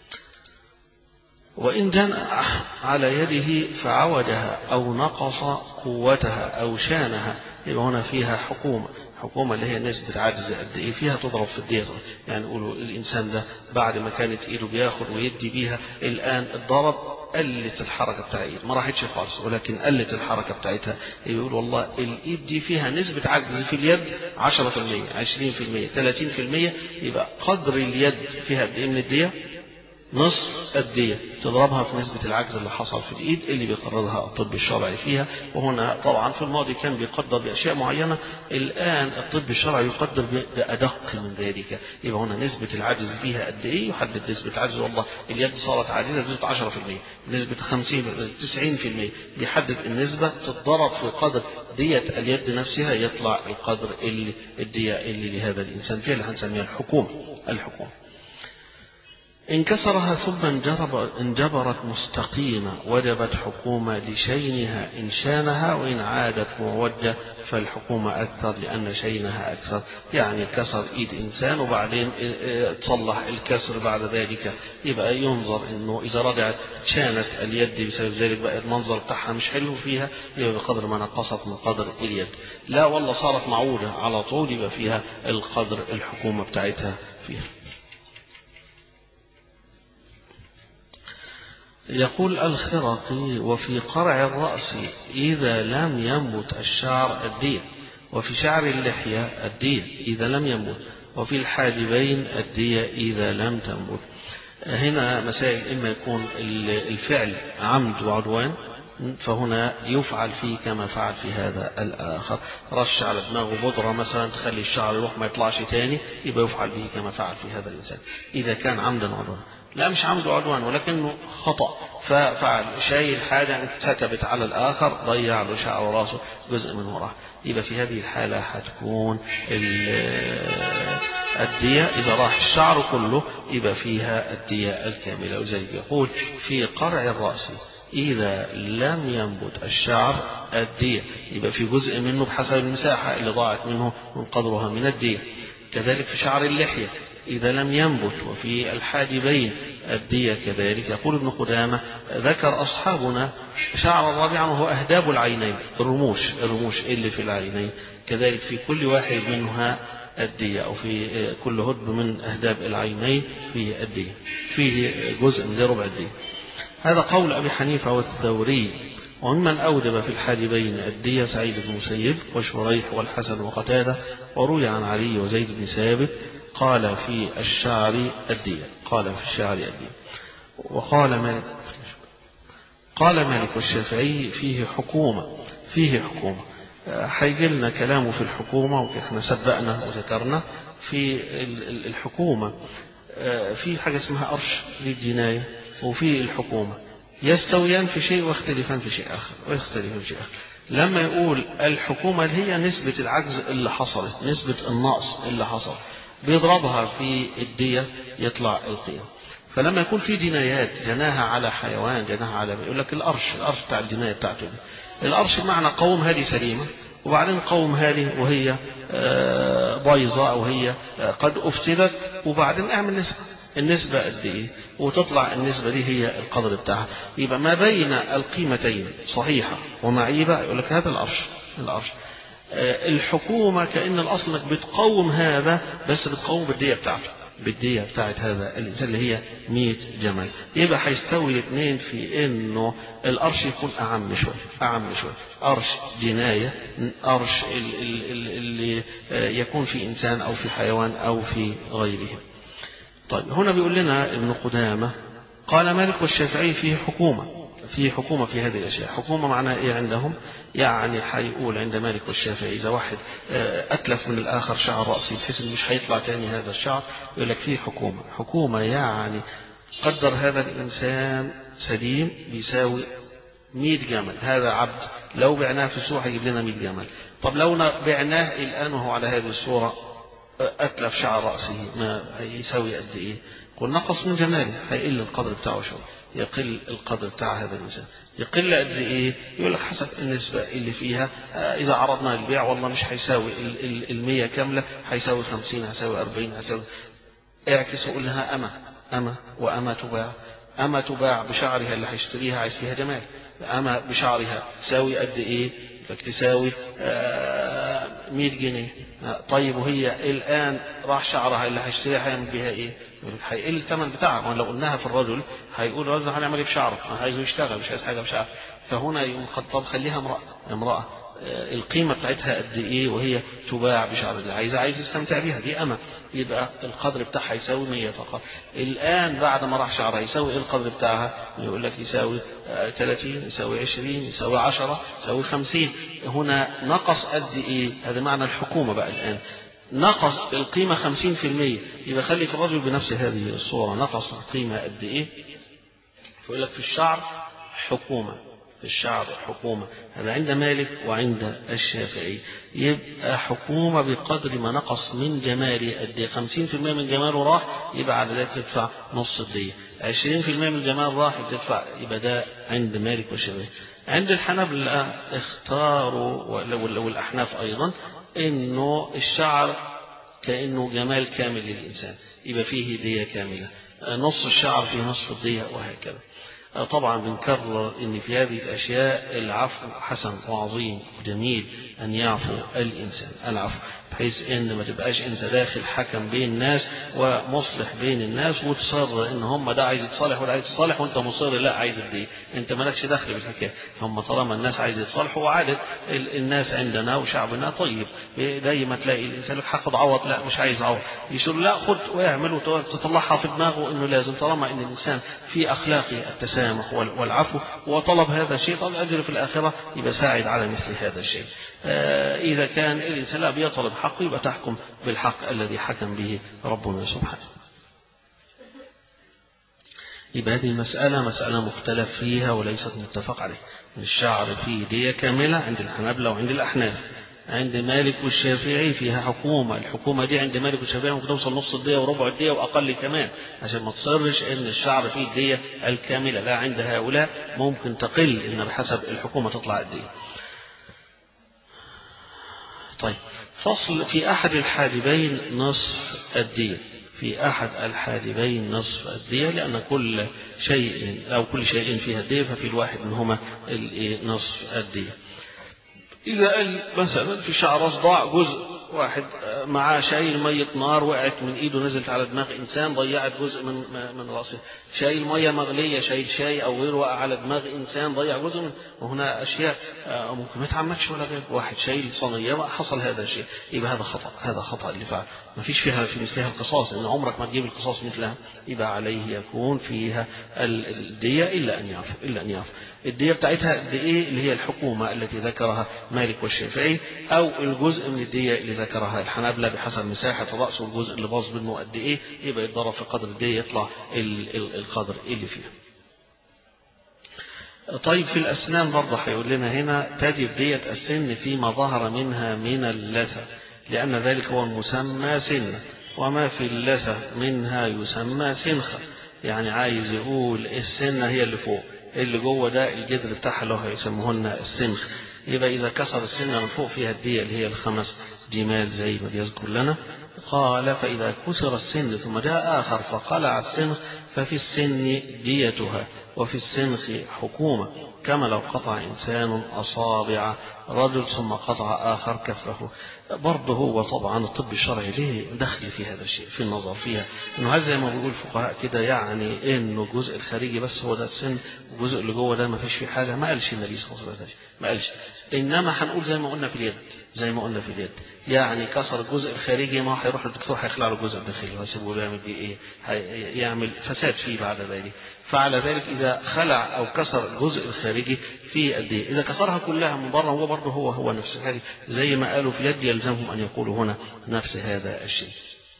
وإن جنى على يده فعوجها أو نقص قوتها أو شانها يبقى هنا فيها حكومة حكومة اللي هي نسبة عجز قد إيه فيها تضرب في الدية يعني يقولوا الإنسان ده بعد ما كانت إيده بياخد ويدي بيها الآن الضرب قلت الحركة بتاع الإيد ما راحتش خالص ولكن قلت الحركة بتاعتها يقول والله الإيد دي فيها نسبة عجز في اليد 10% 20% 30% يبقى قدر اليد فيها قد إيه من الدية نصف الدية تضربها في نسبة العجز اللي حصل في الإيد اللي بيقررها الطب الشرعي فيها وهنا طبعا في الماضي كان بيقدر بأشياء معينة الآن الطب الشرعي يقدر بأدق من ذلك يبقى هنا نسبة العجز فيها قد إيه يحدد نسبة العجز والله اليد صارت عاجزة بنسبة 10% نسبة 50 90% بيحدد النسبة تتضرب في قدر دية اليد نفسها يطلع القدر اللي الدية اللي لهذا الإنسان فيها اللي هنسميها الحكومة الحكومة إن كسرها ثم انجرب انجبرت مستقيمة وجبت حكومة لشينها إن شانها وإن عادت معوجة فالحكومة أكثر لأن شينها أكثر يعني كسر إيد إنسان وبعدين تصلح الكسر بعد ذلك يبقى ينظر إنه إذا رجعت شانت اليد بسبب ذلك بقى المنظر بتاعها مش حلو فيها يبقى بقدر ما نقصت من قدر اليد لا والله صارت معودة على طول يبقى فيها القدر الحكومة بتاعتها فيها يقول الخرقي وفي قرع الرأس إذا لم ينبت الشعر الدين وفي شعر اللحية الدين إذا لم ينبت وفي الحاجبين الدية إذا لم تنبت هنا مسائل إما يكون الفعل عمد وعدوان فهنا يفعل فيه كما فعل في هذا الآخر رش على دماغه بودرة مثلا تخلي الشعر يروح ما يطلعش تاني يبقى يفعل به كما فعل في هذا الإنسان إذا كان عمدا وعدوانا لا مش عمد وعدوان ولكنه خطأ ففعل شيء حاجة اتكتبت على الآخر ضيع له شعر راسه جزء من وراه يبقى في هذه الحالة هتكون الدية إذا راح الشعر كله يبقى فيها الدية الكاملة وزي يقول في قرع الرأس إذا لم ينبت الشعر الدية يبقى في جزء منه بحسب المساحة اللي ضاعت منه من قدرها من الدية كذلك في شعر اللحية إذا لم ينبت وفي الحاجبين الدية كذلك يقول ابن قدامة ذكر أصحابنا شعر رابعا وهو أهداب العينين الرموش الرموش اللي في العينين كذلك في كل واحد منها الدية أو في كل هدب من أهداب العينين فيه الدية فيه جزء من ربع الدية هذا قول أبي حنيفة والثوري وممن أوجب في الحاجبين الدية سعيد بن مسيب وشريح والحسن وقتادة وروي عن علي وزيد بن ثابت قال في الشعر الدية قال في الشعر الدية وقال مالك قال مالك والشافعي فيه حكومة فيه حكومة هيجي لنا كلامه في الحكومة واحنا سبقنا وذكرنا في الحكومة في حاجة اسمها قرش للجناية وفي الحكومة يستويان في شيء ويختلفان في شيء آخر ويختلفان في شيء آخر لما يقول الحكومة هي نسبة العجز اللي حصلت نسبة النقص اللي حصل بيضربها في الدية يطلع القيم فلما يكون في جنايات جناها على حيوان جناها على يقول لك القرش القرش بتاع الجناية بتاعته دي القرش بمعنى قوم هذه سليمة وبعدين قوم هذه وهي بايظة أو هي قد أفسدت وبعدين اعمل نسبة النسبة قد إيه وتطلع النسبة دي هي القدر بتاعها يبقى ما بين القيمتين صحيحة ومعيبة يقول لك هذا القرش القرش الحكومة كأن الأصل انك بتقوم هذا بس بتقوم بالدية بتاعته بالدية بتاعت هذا الإنسان اللي هي 100 جمل يبقى هيستوي الاثنين في إنه القرش يكون أعم شوية أعم شوية قرش جناية قرش اللي يكون في إنسان أو في حيوان أو في غيره طيب هنا بيقول لنا ابن قدامة قال مالك والشافعي فيه حكومة في حكومة في هذه الأشياء حكومة معناها إيه عندهم يعني هيقول عند مالك والشافعي إذا واحد أتلف من الآخر شعر رأسي بحيث إنه مش هيطلع تاني هذا الشعر يقول لك فيه حكومة حكومة يعني قدر هذا الإنسان سليم بيساوي 100 جمل هذا عبد لو بعناه في السوق هيجيب لنا 100 جمل طب لو بعناه الآن وهو على هذه الصورة أتلف شعر رأسه ما يساوي قد إيه قل نقص من جماله هيقل القدر بتاعه شوية يقل القدر بتاع هذا الإنسان يقل قد إيه يقول لك حسب النسبة اللي فيها إذا عرضنا البيع والله مش هيساوي المية كاملة هيساوي خمسين هيساوي أربعين هيساوي اعكس وقول لها أما أما وأما تباع أما تباع بشعرها اللي هيشتريها عايز فيها جمال أما بشعرها تساوي قد إيه لك تساوي آه 100 جنيه طيب وهي الآن راح شعرها اللي هيشتريها هيعمل بيها إيه؟ هيقل الثمن بتاعها لو قلناها في الرجل هيقول الرجل هنعمل ايه بشعره؟ عايزه يشتغل مش عايز حاجه بشعره فهنا يقوم خطاب خليها امراه امراه القيمة بتاعتها قد إيه وهي تباع بشعر اللي عايزة عايز يستمتع بيها دي أما يبقى القدر بتاعها يساوي 100 فقط الآن بعد ما راح شعرها يساوي إيه القدر بتاعها يقول لك يساوي 30 يساوي 20 يساوي 10 يساوي 50 هنا نقص قد إيه هذا معنى الحكومة بقى الآن نقص القيمة 50% يبقى خلي في الرجل بنفس هذه الصورة نقص القيمة قد إيه يقول لك في الشعر حكومة في الشعر حكومة هذا عند مالك وعند الشافعي يبقى حكومة بقدر ما نقص من جماله قد 50% من جماله راح يبقى على ذلك تدفع نص الدية 20% من الجمال راح تدفع يبقى ده عند مالك والشافعي عند الحنابلة اختاروا والأحناف أيضا انه الشعر كانه جمال كامل للانسان يبقى فيه هديه كامله نص الشعر فيه نصف الديه وهكذا طبعا بنكرر ان في هذه الاشياء العفو حسن وعظيم وجميل ان يعفو الانسان العفو بحيث ان ما تبقاش انت داخل حكم بين الناس ومصلح بين الناس وتصر ان هم ده عايز يتصالح وده عايز يتصالح وانت مصر لا عايز الدين انت مالكش دخل بالحكايه هم طالما الناس عايز يتصالحوا وعادة الناس عندنا وشعبنا طيب دايما تلاقي الانسان لك هاخد عوض لا مش عايز عوض يقول لا خد واعمل وتطلعها في دماغه انه لازم طالما ان الانسان في اخلاقه التسامح والعفو وطلب هذا الشيء طب الاجر في الاخره يبقى ساعد على مثل هذا الشيء إذا كان الإنسان لا بيطلب حقه يبقى تحكم بالحق الذي حكم به ربنا سبحانه يبقى هذه المسألة مسألة مختلف فيها وليست متفق عليه الشعر فيه دية كاملة عند الحنابلة وعند الأحناف عند مالك والشافعي فيها حكومة الحكومة دي عند مالك والشافعي ممكن توصل نص الدية وربع الدية وأقل كمان عشان ما تصرش إن الشعر فيه الدية الكاملة لا عند هؤلاء ممكن تقل إن بحسب الحكومة تطلع الدية طيب فصل في أحد الحاجبين نصف الدية في أحد الحاجبين نصف الدية لأن كل شيء أو كل شيء فيها الدية ففي الواحد منهما نصف الدية إذا قال مثلا في شعر صداع جزء واحد معاه شايل مية نار وقعت من ايده نزلت على دماغ انسان ضيعت جزء من من راسه شايل مية مغلية شايل شاي او غيره وقع على دماغ انسان ضيع جزء من وهنا اشياء ممكن ما تعمدش ولا غير واحد شايل صينية حصل هذا الشيء يبقى هذا خطأ هذا خطأ اللي فعل ما فيش فيها في مثلها القصاص ان عمرك ما تجيب القصاص مثلها يبقى عليه يكون فيها الدية الا ان يعفو الا ان يعفو الدية بتاعتها قد ايه اللي هي الحكومة التي ذكرها مالك والشافعي او الجزء من الدية اللي ذكرها الحنابلة بحسب مساحة الرأس والجزء اللي باظ منه قد ايه يبقى يتضرب في قدر الدية يطلع القدر اللي فيها طيب في الأسنان برضه هيقول لنا هنا تجب دية السن فيما ظهر منها من اللثة لأن ذلك هو المسمى سنة وما في اللثة منها يسمى سنخة يعني عايز يقول السنة هي اللي فوق اللي جوه ده الجذر بتاعها اللي هو هيسموه لنا السنخ يبقى إذا كسر السنة من فوق فيها الدية اللي هي الخمس جمال زي ما بيذكر لنا قال فإذا كسر السن ثم جاء آخر فقلع السنخ ففي السن ديتها وفي السنخ حكومة كما لو قطع إنسان أصابع رجل ثم قطع آخر كفه برضه هو طبعا الطب الشرعي ليه دخل في هذا الشيء في النظر فيها انه هل زي ما بيقول الفقهاء كده يعني انه الجزء الخارجي بس هو ده السن والجزء اللي جوه ده ما فيش فيه حاجه ما قالش النبي صلى الله عليه وسلم ما قالش انما هنقول زي ما قلنا في اليد زي ما قلنا في اليد يعني كسر الجزء الخارجي ما هيروح للدكتور هيخلع له الجزء الداخلي وهيسيبه يعمل بيه ايه يعمل فساد فيه بعد ذلك فعلى ذلك اذا خلع او كسر الجزء الخارجي في الدية إذا كسرها كلها من بره هو برضه هو هو نفس الحاجة زي ما قالوا في اليد يلزمهم أن يقولوا هنا نفس هذا الشيء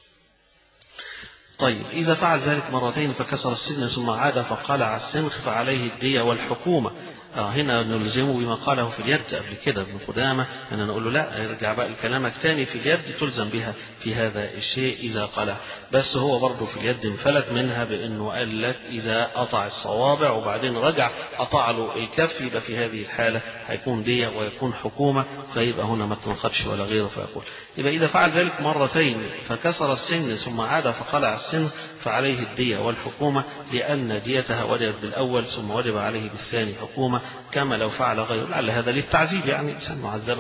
طيب إذا فعل ذلك مرتين فكسر السن ثم عاد فقلع السنخ فعليه الدية والحكومة آه هنا نلزمه بما قاله في اليد قبل كده ابن قدامة أن نقول له لا ارجع بقى لكلامك تاني في اليد تلزم بها في هذا الشيء إذا قلع بس هو برضه في اليد انفلت منها بأنه قال لك إذا قطع الصوابع وبعدين رجع قطع له الكف يبقى في هذه الحالة هيكون دية ويكون حكومة فيبقى هنا ما تنقضش ولا غيره فيقول يبقى إذا فعل ذلك مرتين فكسر السن ثم عاد فقلع السن فعليه الدية والحكومة لأن ديتها وجبت بالأول ثم وجب عليه بالثاني حكومة كما لو فعل غيره لعل هذا للتعذيب يعني الإنسان معذبه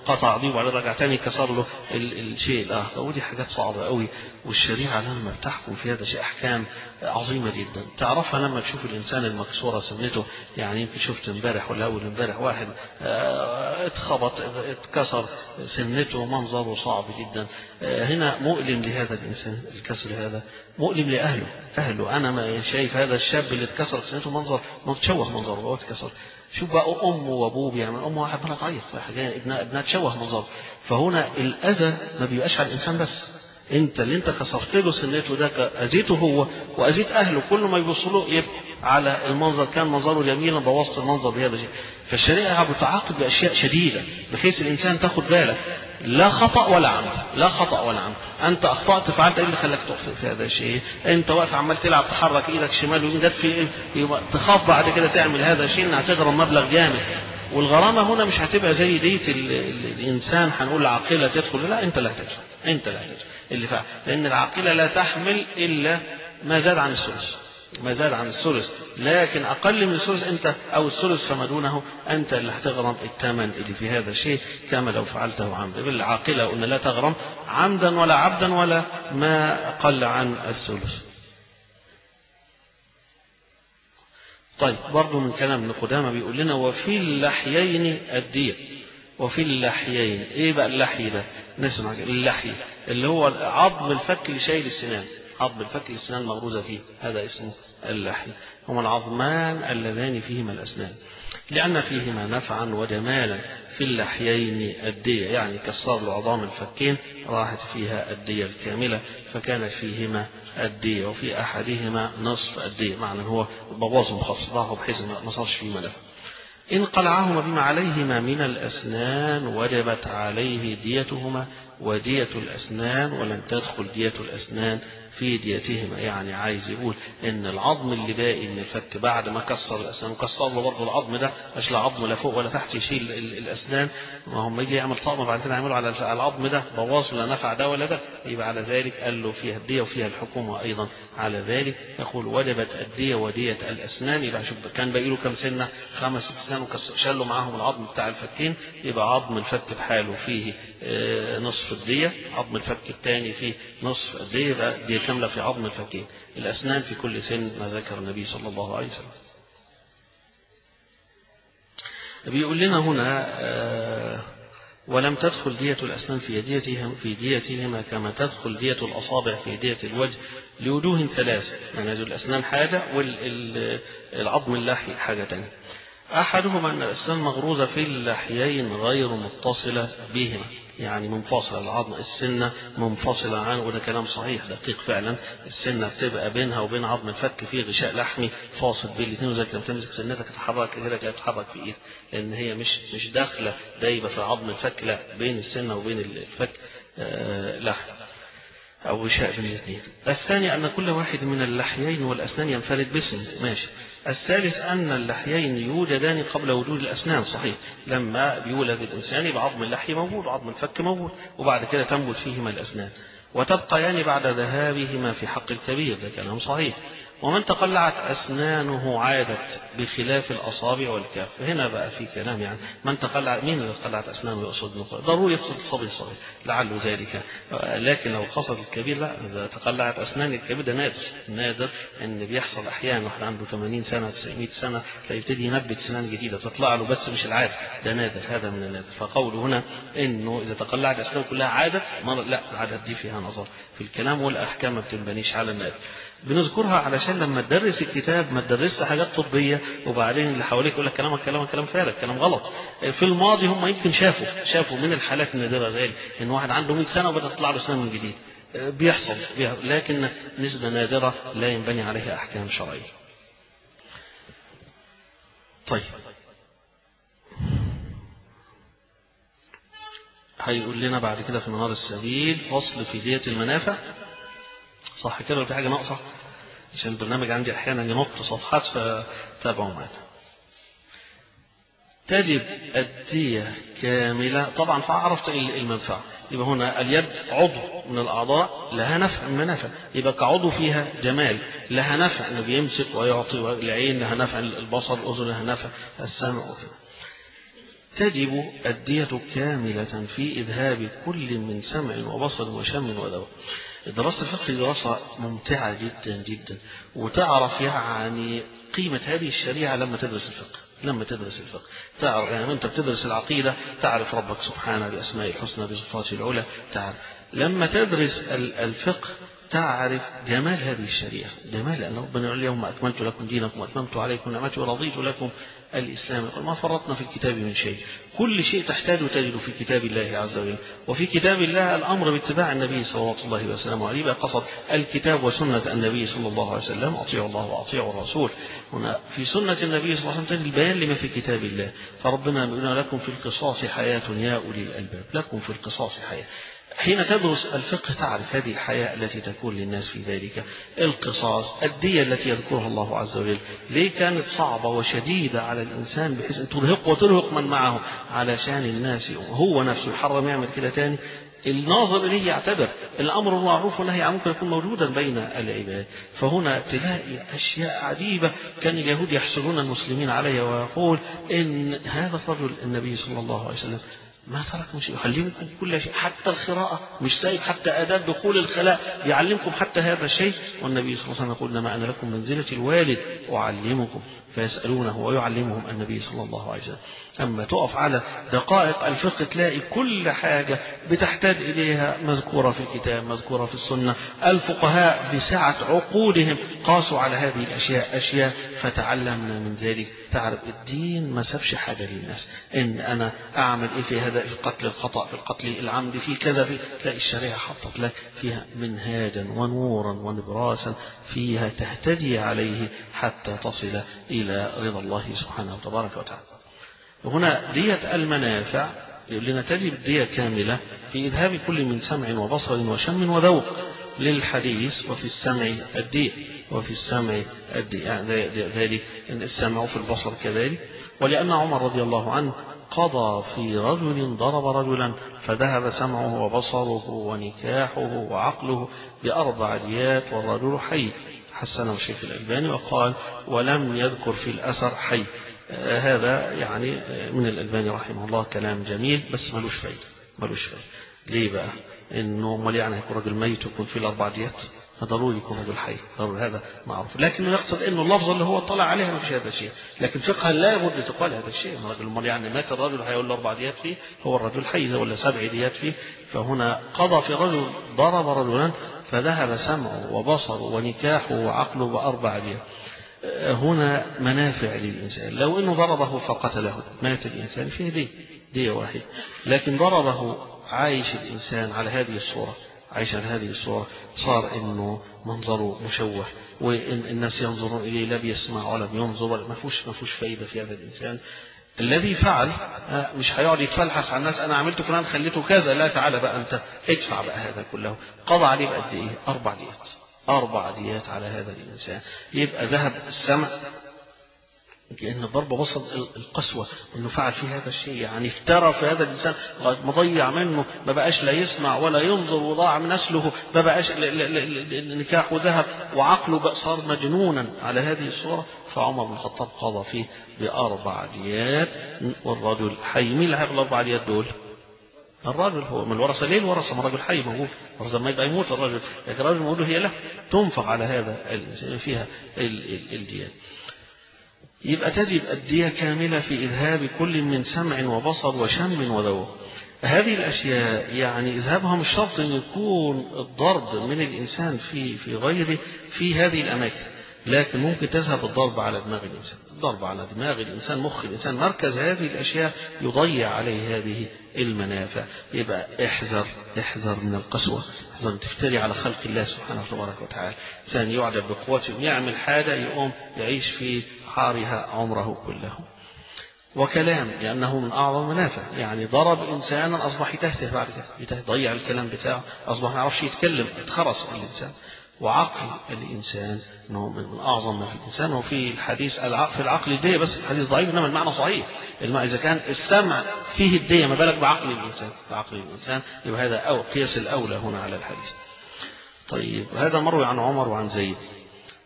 قطع دي وبعدين رجع تاني كسر له الشيء الآخر ودي حاجات صعبة قوي والشريعة لما بتحكم في هذا شيء أحكام عظيمة جدا تعرفها لما تشوف الإنسان المكسورة سنته يعني يمكن شفت امبارح ولا أول امبارح واحد اتخبط اتكسر سنته منظره صعب جدا هنا مؤلم لهذا الإنسان الكسر هذا مؤلم لأهله أهله أنا ما شايف هذا الشاب اللي اتكسر سنته منظر متشوه منظره هو اتكسر شوف بقى أمه وأبوه بيعمل أمه واحد بنا تعيط ابنها ابنها تشوه منظره فهنا الأذى ما بيبقاش على الإنسان بس انت اللي انت كسرت له سنته ده اذيته هو واذيت اهله كل ما يبصوا له يبقى على المنظر كان منظره جميلا بوظت المنظر بهذا الشيء فالشريعه بتعاقب باشياء شديده بحيث الانسان تاخد بالك لا خطا ولا عمد لا خطا ولا عمد انت اخطات فعلت ايه اللي خلاك تخطئ في هذا الشيء انت واقف عمال تلعب تحرك ايدك شمال ويمين جت في ايه تخاف بعد كده تعمل هذا الشيء انها تغرم مبلغ جامد والغرامه هنا مش هتبقى زي ديت الانسان هنقول عاقله تدخل لا انت اللي هتدفع انت اللي هتدفع اللي فعل لأن العاقلة لا تحمل إلا ما زاد عن الثلث ما زاد عن الثلث لكن أقل من الثلث أنت أو الثلث فما دونه أنت اللي هتغرم الثمن اللي في هذا الشيء كما لو فعلته عمدا بالعاقلة قلنا لا تغرم عمدا ولا عبدا ولا ما قل عن الثلث طيب برضو من كلام ابن قدامة بيقول لنا وفي اللحيين الدية وفي اللحيين ايه بقى اللحي ده نسمع اللحي اللي هو عظم الفك اللي شايل السنان عظم الفك اللي السنان مغروزة فيه هذا اسمه اللحي هما العظمان اللذان فيهما الأسنان لأن فيهما نفعا وجمالا في اللحيين الدية يعني كسر له عظام الفكين راحت فيها الدية الكاملة فكانت فيهما الدية وفي أحدهما نصف الدية معنى هو بوظهم خفضاه بحيث ما صارش فيه منافع إن قلعهما بما عليهما من الأسنان وجبت عليه ديتهما ودية الأسنان ولم تدخل دية الأسنان في ديتهما يعني عايز يقول ان العظم اللي باقي من الفك بعد ما كسر الاسنان وكسر له برضه العظم ده مش لا عظم لا فوق ولا تحت يشيل الاسنان ما هم يجي يعمل طقم بعد كده يعملوا على العظم ده بواص لا نفع ده ولا ده يبقى على ذلك قال له فيها الديه وفيها الحكومه ايضا على ذلك يقول وجبت الديه وديه الاسنان يبقى شوف كان باقي له كام سنه خمس ست سنين وشالوا معاهم العظم بتاع الفكين يبقى عظم الفك بحاله فيه نصف الديه عظم الفك الثاني فيه نصف الديه يبقى دي كاملة في عظم الفكين الأسنان في كل سن ما ذكر النبي صلى الله عليه وسلم بيقول لنا هنا آه ولم تدخل دية الأسنان في ديتهم في ديتهما كما تدخل دية الأصابع في دية الوجه لوجوه ثلاثة يعني الأسنان حاجة والعظم اللحي حاجة ثانية أحدهما أن الأسنان مغروزة في اللحيين غير متصلة بهما يعني منفصلة العظم السنة منفصلة عنه وده كلام صحيح دقيق فعلا السنة بتبقى بينها وبين عظم الفك في غشاء لحمي فاصل بين الاثنين وزي لما تمسك سنتك تتحرك كده كده تتحرك في ايدك لان هي مش مش داخلة دايبة في عظم الفك لا بين السنة وبين الفك آه لحم أو غشاء بين الاثنين الثاني أن كل واحد من اللحيين والأسنان ينفرد باسم ماشي الثالث أن اللحيين يوجدان قبل وجود الأسنان صحيح لما بيولد الإنسان يبقى عظم اللحي موجود وعظم الفك موجود وبعد كده تنبت فيهما الأسنان وتبقيان بعد ذهابهما في حق الكبير ده كلام صحيح ومن تقلعت أسنانه عادت بخلاف الأصابع والكاف هنا بقى في كلام يعني من تقلع مين اللي تقلعت أسنانه يقصد ضروري يقصد الصبي الصغير لعله ذلك لكن لو قصد الكبير لا إذا تقلعت أسنان الكبير ده نادر نادر إن بيحصل أحيانا واحد عنده 80 سنة 900 سنة فيبتدي ينبت سنان جديدة تطلع له بس مش العادة ده نادر هذا من النادر فقوله هنا إنه إذا تقلعت أسنانه كلها عادت لا العادة دي فيها نظر في الكلام والأحكام ما بتنبنيش على النادر بنذكرها علشان لما تدرس الكتاب ما تدرسش حاجات طبية وبعدين اللي حواليك يقول لك كلامك كلامك كلام فارغ كلام غلط في الماضي هم يمكن شافوا شافوا من الحالات النادرة ذلك ان واحد عنده 100 سنة وبدأ تطلع له سنة من جديد بيحصل لكن نسبة نادرة لا ينبني عليها أحكام شرعية طيب هيقول لنا بعد كده في منار السبيل فصل في دية المنافع صح كده في حاجة ناقصة عشان البرنامج عندي أحيانا ينط صفحات فتابعوا معانا تجب الدية كاملة طبعا فعرفت المنفعة يبقى هنا اليد عضو من الأعضاء لها نفع من منافع يبقى كعضو فيها جمال لها نفع انه بيمسك ويعطي العين لها نفع البصر الأذن لها نفع السمع وكده تجب الدية كاملة في إذهاب كل من سمع وبصر وشم وذوق دراسة الفقه دراسة ممتعة جدا جدا وتعرف يعني قيمة هذه الشريعة لما تدرس الفقه لما تدرس الفقه تعرف يعني أنت بتدرس العقيدة تعرف ربك سبحانه بأسماء الحسنى بصفاته العلى تعرف لما تدرس الفقه تعرف جمال هذه الشريعة جمال أن ربنا يقول اليوم أكملت لكم دينكم وأتممت عليكم نعمتي ورضيت لكم الإسلام ما فرطنا في الكتاب من شيء كل شيء تحتاج تجد في كتاب الله عز وجل وفي كتاب الله الأمر باتباع النبي صلى الله عليه وسلم عليه بقى قصد الكتاب وسنة النبي صلى الله عليه وسلم أطيعوا الله وأطيعوا الرسول هنا في سنة النبي صلى الله عليه وسلم البيان لما في كتاب الله فربنا يقول لكم في القصاص حياة يا أولي الألباب لكم في القصاص حياة حين تدرس الفقه تعرف هذه الحياة التي تكون للناس في ذلك القصاص الدية التي يذكرها الله عز وجل ليه كانت صعبة وشديدة على الإنسان بحيث أن ترهق وترهق من معه علشان الناس هو نفسه يحرم يعمل كده تاني الناظر إليه يعتبر الأمر المعروف والنهي ممكن يكون موجودا بين العباد فهنا تلاقي أشياء عجيبة كان اليهود يحسدون المسلمين عليها ويقول إن هذا الرجل النبي صلى الله عليه وسلم ما ترك شيء يعلمكم كل شيء حتى القراءة مش سايب حتى آداب دخول الخلاء يعلمكم حتى هذا الشيء والنبي صلى الله عليه وسلم يقول إنما أنا لكم منزلة الوالد أعلمكم فيسألونه ويعلمهم النبي صلى الله عليه وسلم أما تقف على دقائق الفقه تلاقي كل حاجة بتحتاج إليها مذكورة في الكتاب مذكورة في السنة الفقهاء بسعة عقولهم قاسوا على هذه الأشياء أشياء فتعلمنا من ذلك تعرف الدين ما سابش حاجة للناس إن أنا أعمل إيه في هذا في قتل الخطأ في القتل العمد في كذا في تلاقي الشريعة حطت لك فيها منهاجا ونورا ونبراسا فيها تهتدي عليه حتى تصل إلى رضا الله سبحانه وتبارك وتعالى وهنا دية المنافع يقول لنا تجب الدية كاملة في إذهاب كل من سمع وبصر وشم وذوق للحديث وفي السمع الدية وفي السمع الدية يعني ذلك إن السمع في البصر كذلك ولأن عمر رضي الله عنه قضى في رجل ضرب رجلا فذهب سمعه وبصره ونكاحه وعقله بأربع ديات والرجل حي حسنه الشيخ الألباني وقال ولم يذكر في الأثر حي آه هذا يعني من الألباني رحمه الله كلام جميل بس ملوش فايدة ملوش فايدة ليه بقى انه امال يعني هيكون راجل ميت ويكون فيه الاربع ديات فضروري يكون رجل حي ضروري هذا معروف لكنه يقصد انه اللفظ اللي هو طلع عليها ما فيش هذا الشيء لكن فقها لا يبد تقال هذا الشيء الرجل امال يعني مات الرجل هيقول له اربع ديات فيه هو الرجل حي ولا سبع ديات فيه فهنا قضى في رجل ضرب رجلا فذهب سمعه وبصره ونكاحه وعقله باربع ديات هنا منافع للإنسان لو أنه ضربه فقتله مات الإنسان فيه دي دية واحدة لكن ضربه عايش الإنسان على هذه الصورة عايش على هذه الصورة صار إنه منظره مشوه والناس ينظرون إليه لا بيسمع ولا بينظر ولا ما فيهوش ما فيهوش فايدة في هذا الإنسان الذي فعل مش هيقعد يتفلحس على الناس انا عملت فلان خليته كذا لا تعالى بقى انت ادفع بقى هذا كله قضى عليه بقد ايه اربع ديات اربع ديات على هذا الانسان يبقى ذهب السمع لأن الضرب وصل القسوة أنه فعل في هذا الشيء يعني افترى في هذا الإنسان مضيع منه ما بقاش لا يسمع ولا ينظر وضاع من نسله ما بقاش نكاح ذهب وعقله بقى صار مجنونا على هذه الصورة فعمر بن الخطاب قضى فيه بأربع ديات والرجل حي مين اللي هياخد الأربع ديات دول؟ الراجل هو من الورثة ليه الورثة ما راجل حي موجود ورثة ما يبقى يموت الراجل لكن الراجل موجود هي له تنفق على هذا الإنسان فيها الديات يبقى تجب الدية كاملة في إذهاب كل من سمع وبصر وشم وذوق هذه الأشياء يعني إذهابها مش شرط أن يكون الضرب من الإنسان في في غيره في هذه الأماكن لكن ممكن تذهب الضرب على دماغ الإنسان الضرب على دماغ الإنسان مخ الإنسان مركز هذه الأشياء يضيع عليه هذه المنافع يبقى احذر احذر من القسوة احذر من تفتري على خلق الله سبحانه وتبارك وتعالى إنسان يعجب بقوته يعمل حاجة يقوم يعيش في حارها عمره كله وكلام لأنه من أعظم المنافع يعني ضرب إنسانا أصبح يتهته بعد كده يضيع الكلام بتاعه أصبح ما يعرفش يتكلم اتخرس الإنسان وعقل الإنسان أنه من أعظم ما في الإنسان وفي الحديث في العقل الدية بس الحديث ضعيف إنما المعنى صحيح المعنى إذا كان السمع فيه الدية ما بالك بعقل الإنسان بعقل الإنسان يبقى هذا أو قياس الأولى هنا على الحديث طيب هذا مروي عن عمر وعن زيد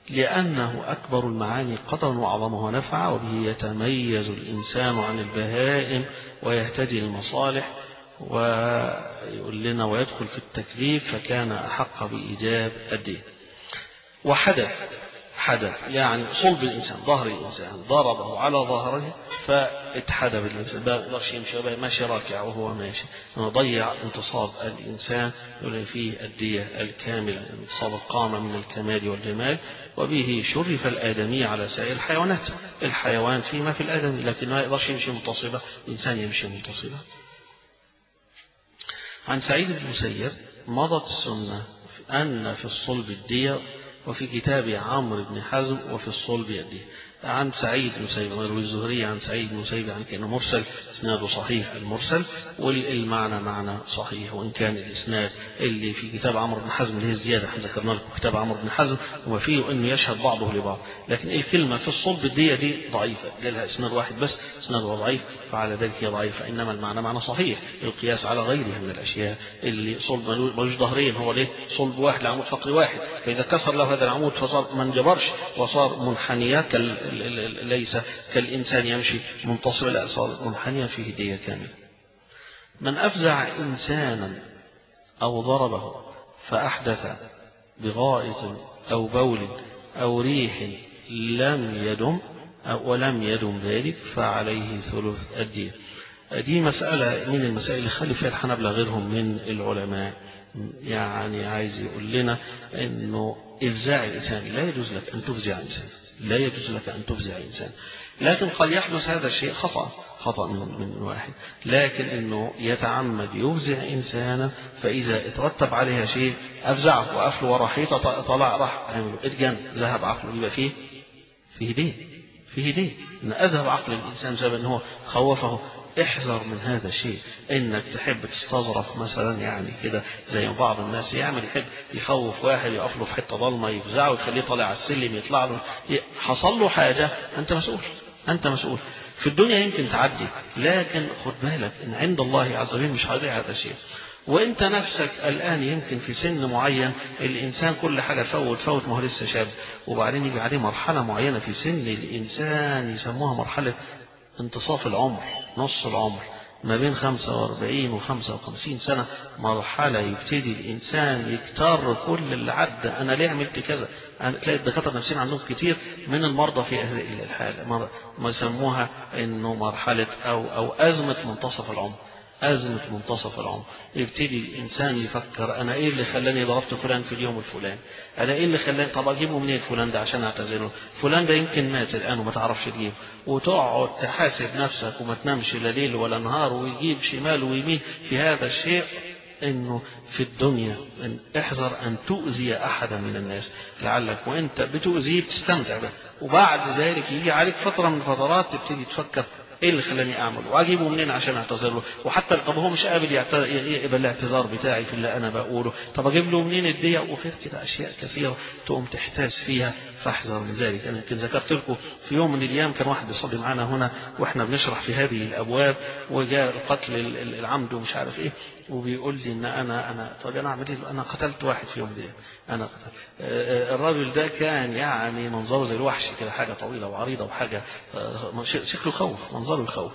لأنه أكبر المعاني قدرا وأعظمها نفعا وبه يتميز الإنسان عن البهائم ويهتدي للمصالح ويقول لنا ويدخل في التكليف فكان أحق بإيجاب الدين وحدث حدث يعني صلب الإنسان ظهر الإنسان ضربه على ظهره فاتحدى بالإنسان ما يقدرش يمشي ماشي راكع وهو ماشي ضيع انتصاب الإنسان يقول فيه الدية الكاملة انتصاب القامة من الكمال والجمال وبه شرف الآدمي على سائر الحيوانات الحيوان فيما في الآدمي لكن ما يقدرش يمشي متصبة الإنسان يمشي متصبة عن سعيد بن مسير مضت السنة أن في الصلب الدية وفي كتاب عمرو بن حزم وفي الصلب الدية عن سعيد بن مسيب ويروي الزهري عن سعيد بن مسيب عن كأنه مرسل إسناده صحيح المرسل والمعنى معنى صحيح وإن كان الإسناد اللي في كتاب عمرو بن حزم اللي هي الزيادة احنا ذكرنا لكم كتاب عمرو بن حزم وما فيه إنه يشهد بعضه لبعض لكن الكلمة في الصلب الدية دي ضعيفة لها إسناد واحد بس إسناده ضعيف فعلى ذلك هي ضعيفة إنما المعنى معنى صحيح القياس على غيرها من الأشياء اللي صلب ملوش ظهرين هو ليه صلب واحد لعمود فقري واحد فإذا كسر له هذا العمود فصار ما انجبرش وصار منحنيات ليس كالإنسان يمشي منتصب لا صار منحنيا في هدية كاملة من أفزع إنسانا أو ضربه فأحدث بغائط أو بول أو ريح لم يدم أو ولم يدم ذلك فعليه ثلث الدين دي مسألة من المسائل اللي خلي فيها الحنبلة غيرهم من العلماء يعني عايز يقول لنا انه افزاع الانسان لا يجوز لك ان تفزع انسان لا يجوز لك أن تفزع إنسان لكن قد يحدث هذا الشيء خطأ خطأ من, من واحد لكن أنه يتعمد يفزع إنسانا فإذا اترتب عليها شيء أفزعه وقفله ورا حيطة طلع راح عمله اتجن ذهب عقله يبقى فيه فيه دين فيه دين أن أذهب عقل الإنسان بسبب أنه خوفه احذر من هذا الشيء انك تحب تستظرف مثلا يعني كده زي بعض الناس يعمل يحب يخوف واحد يقف له في حته ضلمه يفزعه ويخليه طالع على السلم يطلع له حصل له حاجه انت مسؤول انت مسؤول في الدنيا يمكن تعدي لكن خد بالك ان عند الله عز وجل مش هيضيع هذا الشيء وانت نفسك الان يمكن في سن معين الانسان كل حاجه فوت فوت ما هو لسه شاب وبعدين يجي عليه مرحله معينه في سن الانسان يسموها مرحله انتصاف العمر نص العمر ما بين 45 و 55 سنة مرحلة يبتدي الإنسان يكتر كل اللي عدى أنا ليه عملت كذا تلاقي الدكاترة النفسيين عندهم كتير من المرضى في هذه الحالة ما يسموها إنه مرحلة أو أو أزمة منتصف العمر أزمة منتصف العمر يبتدي الإنسان يفكر أنا إيه اللي خلاني ضربت فلان في اليوم الفلاني أنا إيه اللي خلاني طب أجيبه منين فلان ده عشان أعتذره فلان ده يمكن مات الآن وما تعرفش تجيبه وتقعد تحاسب نفسك وما تنامش لا ليل ولا نهار ويجيب شمال ويمين في هذا الشيء انه في الدنيا إن احذر ان تؤذي احدا من الناس لعلك وانت بتؤذيه بتستمتع به وبعد ذلك يجي عليك فتره من الفترات تبتدي تفكر ايه اللي خلاني اعمل واجيبه منين عشان اعتذر له وحتى طب هو مش قابل يقبل الاعتذار بتاعي في اللي انا بقوله طب اجيب له منين الدية وغير كده اشياء كثيره تقوم تحتاس فيها فاحذر من ذلك انا يمكن ذكرت لكم في يوم من الايام كان واحد بيصلي معانا هنا واحنا بنشرح في هذه الابواب وجاء القتل العمد ومش عارف ايه وبيقول لي ان انا انا طب انا اعمل ايه انا قتلت واحد في يوم من الايام انا قتلت الراجل ده كان يعني منظره زي الوحش كده حاجه طويله وعريضه وحاجه شكله خوف منظره يخوف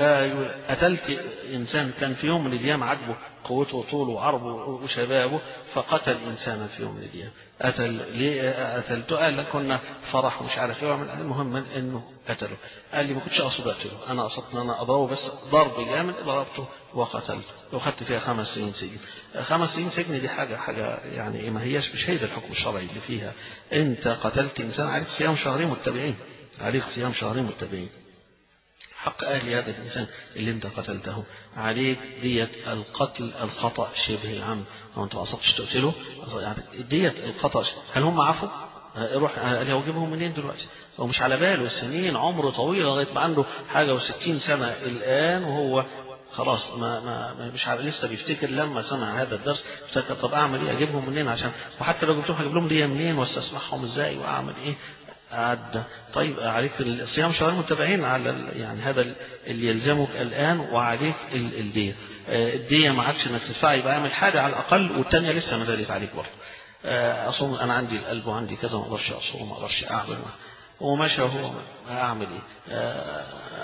فقتلت انسان كان في يوم من الايام عجبه قوته وطوله وعرضه وشبابه فقتل انسانا في يوم من الايام قتل ليه قتلته قال لك كنا فرح ومش عارف ايه المهم انه قتله قال لي ما كنتش اقصد اقتله انا قصدت ان انا اضربه بس ضرب جامد ضربته وقتلته وخدت فيها خمس سنين سجن خمس سنين سجن دي حاجه حاجه يعني ما هياش مش هي الحكم الشرعي اللي فيها انت قتلت انسان عليك صيام شهرين متبعين عليك صيام شهرين متبعين حق أهل هذا الإنسان اللي أنت قتلته عليك دية القتل الخطأ شبه العمد هو أنت ما قصدتش تقتله يعني دية الخطأ هل هم عفوا؟ روح قال هو جيبهم منين دلوقتي؟ هو مش على باله السنين عمره طويل لغايه ما عنده حاجه وستين سنه الان وهو خلاص ما ما, ما مش عارف لسه بيفتكر لما سمع هذا الدرس افتكر طب اعمل ايه اجيبهم منين عشان وحتى لو جبتهم هجيب لهم دي منين واستسمعهم ازاي واعمل ايه عدى طيب عليك الصيام شهرين متابعين على يعني هذا اللي يلزمك الان وعليك الديه الديه ما عادش انك تدفع يبقى اعمل حاجه على الاقل والثانيه لسه ما زالت عليك برضه آه، اصوم انا عندي القلب وعندي كذا ما اقدرش اصوم ما اقدرش اعمل ومشى هو اعمل ايه آه،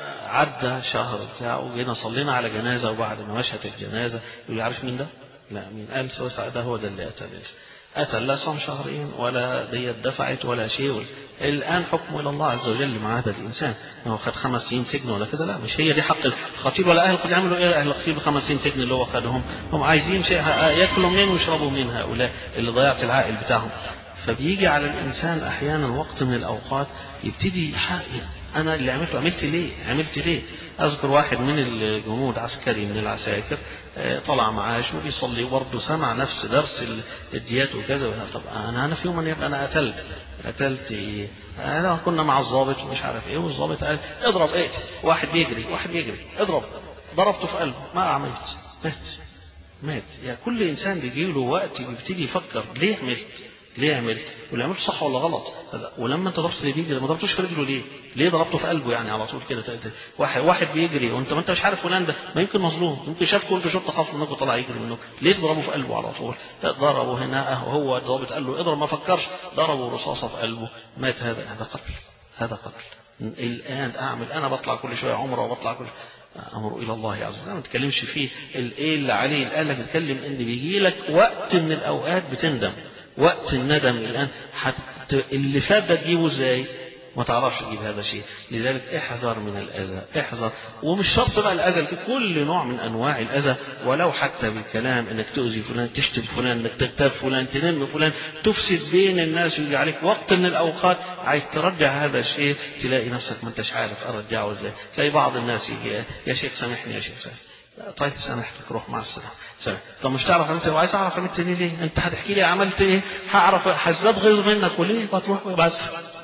عدى شهر بتاع وجينا صلينا على جنازه وبعد ما مشت الجنازه يقول لي عارف مين ده؟ لا مين قال سوسع ده هو ده اللي قتل أتى لا صام شهرين ولا ديت دفعت ولا شيء الآن حكمه إلى الله عز وجل مع هذا الإنسان هو خد خمس سنين سجن ولا كده لا مش هي دي حق الخطيب ولا أهل الخطيب يعملوا إيه أهل الخطيب خمس سنين سجن اللي هو خدهم هم عايزين شيء ياكلوا منين ويشربوا منين هؤلاء اللي ضيعت العائل بتاعهم فبيجي على الإنسان أحيانا وقت من الأوقات يبتدي يحقق أنا اللي عملته عملت ليه عملت ليه أذكر واحد من الجنود عسكري من العساكر طلع معاش وبيصلي وبرضه سمع نفس درس الديات وكذا طب أنا أنا في يوم يبقى أنا قتلت قتلت إيه؟ أنا كنا مع الضابط ومش عارف إيه والضابط قال اضرب إيه واحد بيجري واحد بيجري اضرب ضربته في قلبه ما عملت مات مات يعني كل إنسان بيجي له وقت بيبتدي يفكر ليه عملت ليه عملت واللي عملته صح ولا غلط ولما انت ضربت اللي بيجري ما ضربتوش في رجله ليه ليه ضربته في قلبه يعني على طول كده واحد واحد بيجري وانت ما انت مش عارف فلان ده ما يمكن مظلوم يمكن شافكم انت شرطه خاف منك وطلع يجري منك ليه تضربه في قلبه على طول ضربه هنا هو الضابط قال له اضرب ما فكرش ضربه رصاصه في قلبه مات هذا هذا قتل هذا قتل الان اعمل انا بطلع كل شويه عمره وبطلع كل امر الى الله عز وجل ما تتكلمش فيه الايه اللي عليه قال لك اتكلم ان بيجي لك وقت من الاوقات بتندم وقت الندم الآن حت... اللي فات ده تجيبه ازاي ما تعرفش تجيب هذا الشيء لذلك احذر من الأذى احذر ومش شرط بقى الأذى كل نوع من أنواع الأذى ولو حتى بالكلام انك تؤذي فلان تشتم فلان انك تغتاب فلان تنم فلان تفسد بين الناس ويجي عليك وقت من الأوقات عايز ترجع هذا الشيء تلاقي نفسك ما انتش عارف أرجعه ازاي تلاقي بعض الناس يجي يا شيخ سامحني يا شيخ سامحني طيب سامحتك روح مع السلامه سامح طب مش تعرف انت وعايز اعرف عملت ليه ليه انت هتحكي لي عملت ايه هعرف هزداد غيظ منك وليه ما تروح بس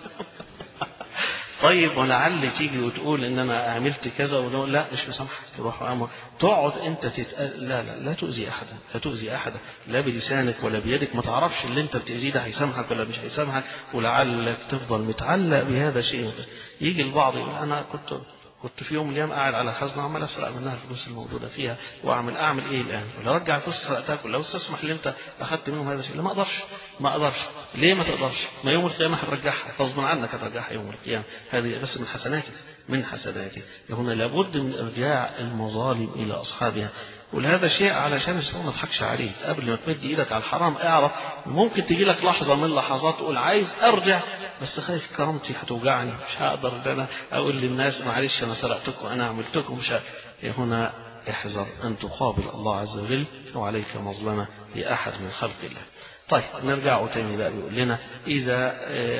طيب ولعل تيجي وتقول ان انا عملت كذا ونقول لا مش مسامحك تروح امر تقعد انت تتقل لا لا لا تؤذي احدا لا تؤذي احدا لا بلسانك ولا بيدك ما تعرفش اللي انت بتاذيه ده هيسامحك ولا مش هيسامحك ولعلك تفضل متعلق بهذا الشيء يجي البعض يقول انا كنت كنت في يوم من الايام قاعد على خزنه عمال اسرق منها الفلوس الموجوده فيها واعمل اعمل ايه الان؟ ولا ارجع الفلوس سرقتها كلها واستسمح اللي انت اخذت منهم هذا الشيء لا ما اقدرش ما اقدرش ليه ما تقدرش؟ ما يوم القيامه هترجعها غصبا عنك هترجعها يوم القيامه هذه بس من حسناتك من حسناتك هنا لابد من ارجاع المظالم الى اصحابها ولهذا شيء علشان الشيطان ما تضحكش عليك قبل ما تمد ايدك على الحرام اعرف ممكن تجي لك لحظه من اللحظات تقول عايز ارجع بس خايف كرامتي هتوجعني مش هقدر ان انا اقول للناس معلش انا سرقتكم انا عملتكم مش هنا احذر ان تقابل الله عز وجل وعليك مظلمه لاحد من خلق الله. طيب نرجع تاني بقى بيقول لنا اذا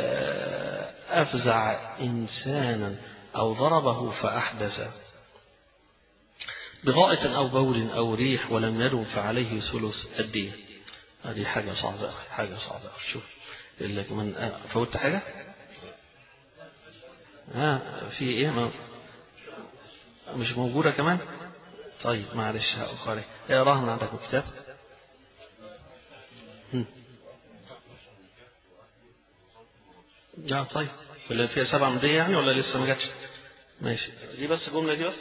افزع انسانا او ضربه فاحدث بغائط أو بول أو ريح ولم يدم فعليه ثلث الدية هذه حاجة صعبة حاجة صعبة شوف يقول لك من فوت حاجة ها في ايه ما مش موجودة كمان طيب معلش هقرأ اقراها من عندك الكتاب لا طيب اللي فيها سبعة مدية يعني ولا لسه ما جاتش ماشي دي بس الجملة دي بس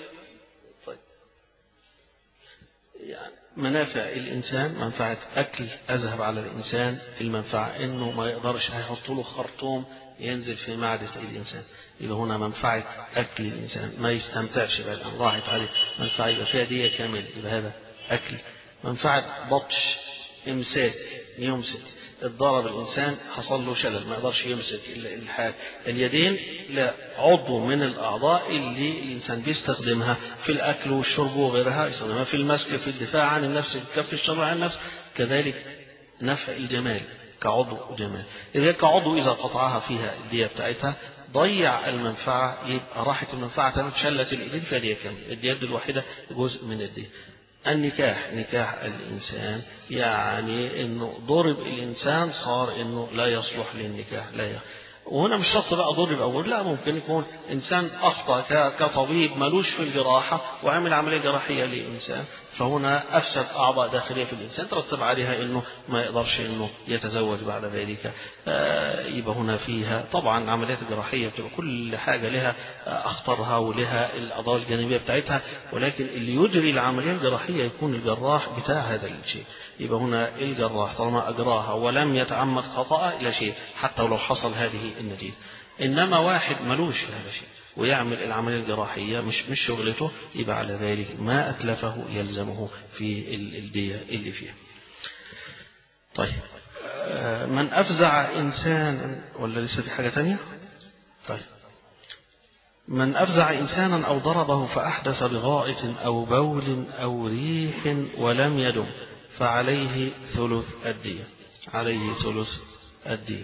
يعني منافع الإنسان منفعة أكل أذهب على الإنسان المنفعة إنه ما يقدرش هيحط له خرطوم ينزل في معدة الإنسان يبقى هنا منفعة أكل الإنسان ما يستمتعش بقى الآن راحت عليه منفعة يبقى فيها دية كاملة يبقى هذا أكل منفعة بطش إمساك يمسك اتضرب الإنسان حصل له شلل ما يقدرش يمسك الحاجة اليدين لا عضو من الأعضاء اللي الإنسان بيستخدمها في الأكل والشرب وغيرها يستخدمها في المسك في الدفاع عن النفس في كف الشر عن النفس كذلك نفع الجمال كعضو جمال إذا كعضو إذا قطعها فيها الدية بتاعتها ضيع المنفعة يبقى راحت المنفعة تمام شلت الإيدين فدية كاملة اليد الواحدة جزء من الدية النكاح نكاح الإنسان يعني أنه ضرب الإنسان صار أنه لا يصلح للنكاح لا يصلح. وهنا مش شرط بقى ضرب أو لا ممكن يكون إنسان أخطأ كطبيب ملوش في الجراحة وعمل عملية جراحية لإنسان فهنا أفسد أعضاء داخلية في الإنسان ترتب عليها أنه ما يقدرش أنه يتزوج بعد ذلك يبقى هنا فيها طبعا العمليات الجراحية بتبقى كل حاجة لها أخطرها ولها الأضرار الجانبية بتاعتها ولكن اللي يجري العملية الجراحية يكون الجراح بتاع هذا الشيء يبقى هنا الجراح طالما أجراها ولم يتعمد خطأ إلى شيء حتى ولو حصل هذه النتيجة إنما واحد ملوش في هذا الشيء ويعمل العملية الجراحية مش مش شغلته يبقى على ذلك ما أتلفه يلزمه في الدية اللي فيها. طيب من أفزع إنسان ولا لسه في حاجة تانية؟ طيب من أفزع إنسانا أو ضربه فأحدث بغائط أو بول أو ريح ولم يدم فعليه ثلث الدية عليه ثلث الدية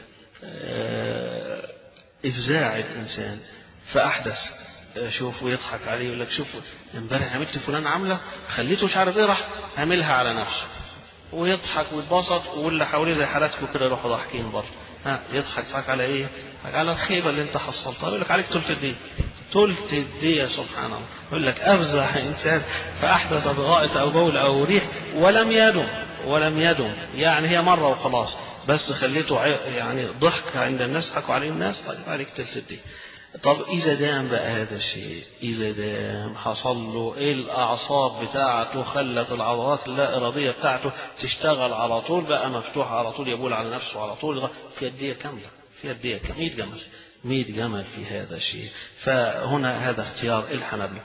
إفزاع الإنسان فأحدث شوف ويضحك عليه يقول لك شوف امبارح عملت فلان عاملة خليته مش عارف ايه راح عاملها على نفسه ويضحك ويتبسط واللي حواليه زي حالاتكم كده يروحوا ضاحكين برضه ها يضحك يضحك على ايه؟ على الخيبه اللي انت حصلتها يقول لك عليك ثلث الدين ثلث الدية سبحان الله يقول لك أفزع إنسان فأحدث بغائط أو بول أو ريح ولم يدم ولم يدم يعني هي مرة وخلاص بس خليته يعني ضحك عند الناس ضحكوا عليه الناس طيب عليك ثلث الدين طب إذا دام بقى هذا الشيء إذا دام حصل له إيه الأعصاب بتاعته خلت العضلات اللا إرادية بتاعته تشتغل على طول بقى مفتوح على طول يبول على نفسه على طول في الدية كاملة في الدية كاملة 100 جمل 100 جمل في هذا الشيء فهنا هذا اختيار الحنبلة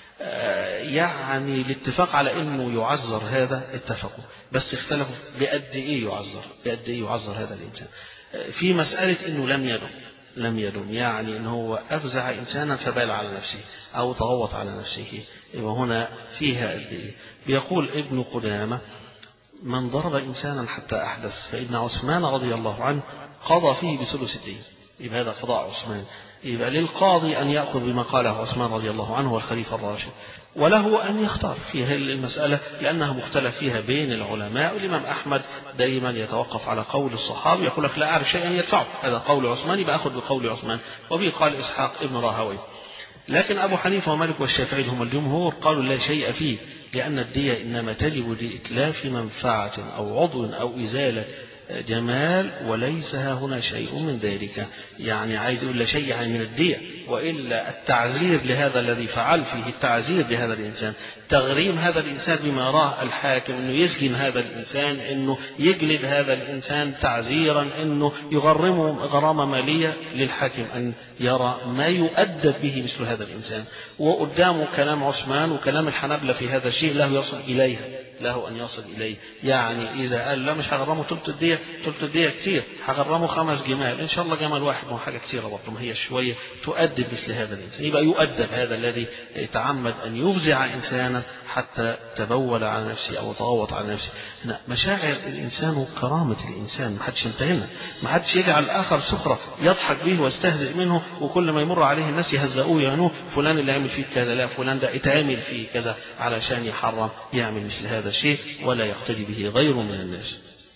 يعني الاتفاق على انه يعذر هذا اتفقوا بس اختلفوا بقد ايه يعذر بقد ايه يعذر هذا الانسان في مسألة انه لم يدم لم يدم يعني ان هو افزع انسانا فبال على نفسه او تغوط على نفسه يبقى هنا فيها قد ايه بيقول ابن قدامه من ضرب انسانا حتى احدث فان عثمان رضي الله عنه قضى فيه بثلث الدين يبقى هذا قضاء عثمان يبقى للقاضي أن يأخذ بما قاله عثمان رضي الله عنه والخليفة الراشد وله أن يختار في هذه المسألة لأنها مختلف فيها بين العلماء والإمام أحمد دائما يتوقف على قول الصحابي يقول لك لا أعرف شيئا يدفعه هذا قول عثمان يبقى أخذ بقول عثمان وبه قال إسحاق ابن راهوي لكن أبو حنيفة ومالك والشافعي هم الجمهور قالوا لا شيء فيه لأن الدية إنما تجب لإتلاف منفعة أو عضو أو إزالة جمال وليس ها هنا شيء من ذلك يعني عايز يقول لا شيء يعني من الدية وإلا التعزير لهذا الذي فعل فيه التعزير لهذا الإنسان تغريم هذا الإنسان بما يراه الحاكم أنه يسجن هذا الإنسان أنه يجلد هذا الإنسان تعزيرا أنه يغرمه غرامة مالية للحاكم أن يرى ما يؤدب به مثل هذا الإنسان وقدامه كلام عثمان وكلام الحنابلة في هذا الشيء له يصل إليها له أن يصل إليه يعني إذا قال لا مش هغرمه ثلث الدية ثلث الدية كتير هغرمه خمس جمال إن شاء الله جمل واحد ما حاجة كتيرة برضه ما هي شوية تؤدب مثل هذا الإنسان يبقى يؤدب هذا الذي تعمد أن يفزع إنسانا حتى تبول على نفسه أو تغوط على نفسه هنا مشاعر الإنسان وكرامة الإنسان ما حدش ينتهينا ما حدش يجعل الآخر سخرة يضحك به ويستهزئ منه وكل ما يمر عليه الناس يهزئوه يعنوه فلان اللي عمل فيه كذا لا فلان ده اتعمل فيه كذا علشان يحرم يعمل مثل هذا الشيء ولا يقتدي به غيره من الناس